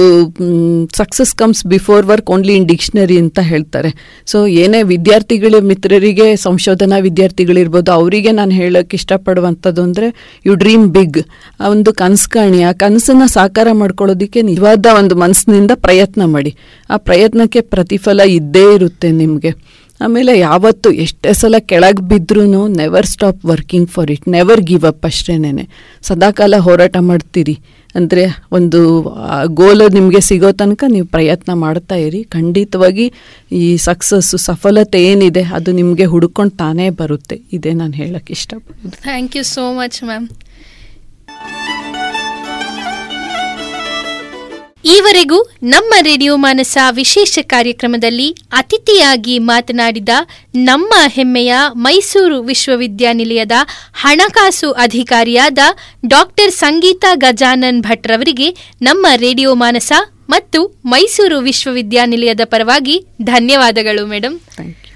success comes before work only in dictionary ಅಂತ ಹೇಳ್ತಾರೆ ಸೊ ಏನೇ ವಿದ್ಯಾರ್ಥಿಗಳ ಮಿತ್ರರಿಗೆ ಸಂಶೋಧನಾ ವಿದ್ಯಾರ್ಥಿಗಳಿರ್ಬೋದು ಅವರಿಗೆ ನಾನು ಹೇಳೋಕ್ಕೆ ಇಷ್ಟಪಡುವಂಥದ್ದು ಅಂದರೆ ಯು ಡ್ರೀಮ್ ಬಿಗ್ ಆ ಒಂದು ಕನಸು ಕಾಣಿ ಆ ಕನಸನ್ನು ಸಾಕಾರ ಮಾಡ್ಕೊಳ್ಳೋದಕ್ಕೆ ನಿಜವಾದ ಒಂದು ಮನಸ್ಸಿನಿಂದ ಪ್ರಯತ್ನ ಮಾಡಿ ಆ ಪ್ರಯತ್ನಕ್ಕೆ ಪ್ರತಿಫಲ ಇದ್ದೇ ಇರುತ್ತೆ ನಿಮಗೆ ಆಮೇಲೆ ಯಾವತ್ತು ಎಷ್ಟೇ ಸಲ ಕೆಳಗೆ ಬಿದ್ರೂ never stop working for it never give up ಅಷ್ಟೇನೆ ಸದಾಕಾಲ ಹೋರಾಟ ಮಾಡ್ತೀರಿ ಅಂದರೆ ಒಂದು ಗೋಲ್ ನಿಮಗೆ ಸಿಗೋ ತನಕ ನೀವು ಪ್ರಯತ್ನ ಮಾಡ್ತಾ ಇರಿ ಖಂಡಿತವಾಗಿ ಈ ಸಕ್ಸಸ್ಸು ಸಫಲತೆ ಏನಿದೆ ಅದು ನಿಮಗೆ ಹುಡ್ಕೊಂಡು ತಾನೇ ಬರುತ್ತೆ ಇದೇ ನಾನು ಹೇಳಕ್ಕೆ ಇಷ್ಟಪಡೋದು thank you so much ma'am ಈವರೆಗೂ ನಮ್ಮ ರೇಡಿಯೋ ಮಾನಸ ವಿಶೇಷ ಕಾರ್ಯಕ್ರಮದಲ್ಲಿ ಅತಿಥಿಯಾಗಿ ಮಾತನಾಡಿದ ನಮ್ಮ ಹೆಮ್ಮೆಯ ಮೈಸೂರು ವಿಶ್ವವಿದ್ಯಾನಿಲಯದ ಹಣಕಾಸು ಅಧಿಕಾರಿಯಾದ ಡಾಕ್ಟರ್ ಸಂಗೀತಾ ಗಜಾನನ್ ಭಟ್ರವರಿಗೆ ನಮ್ಮ ರೇಡಿಯೋ ಮಾನಸ ಮತ್ತು ಮೈಸೂರು ವಿಶ್ವವಿದ್ಯಾನಿಲಯದ ಪರವಾಗಿ ಧನ್ಯವಾದಗಳು ಮೇಡಮ್ ಥ್ಯಾಂಕ್ ಯು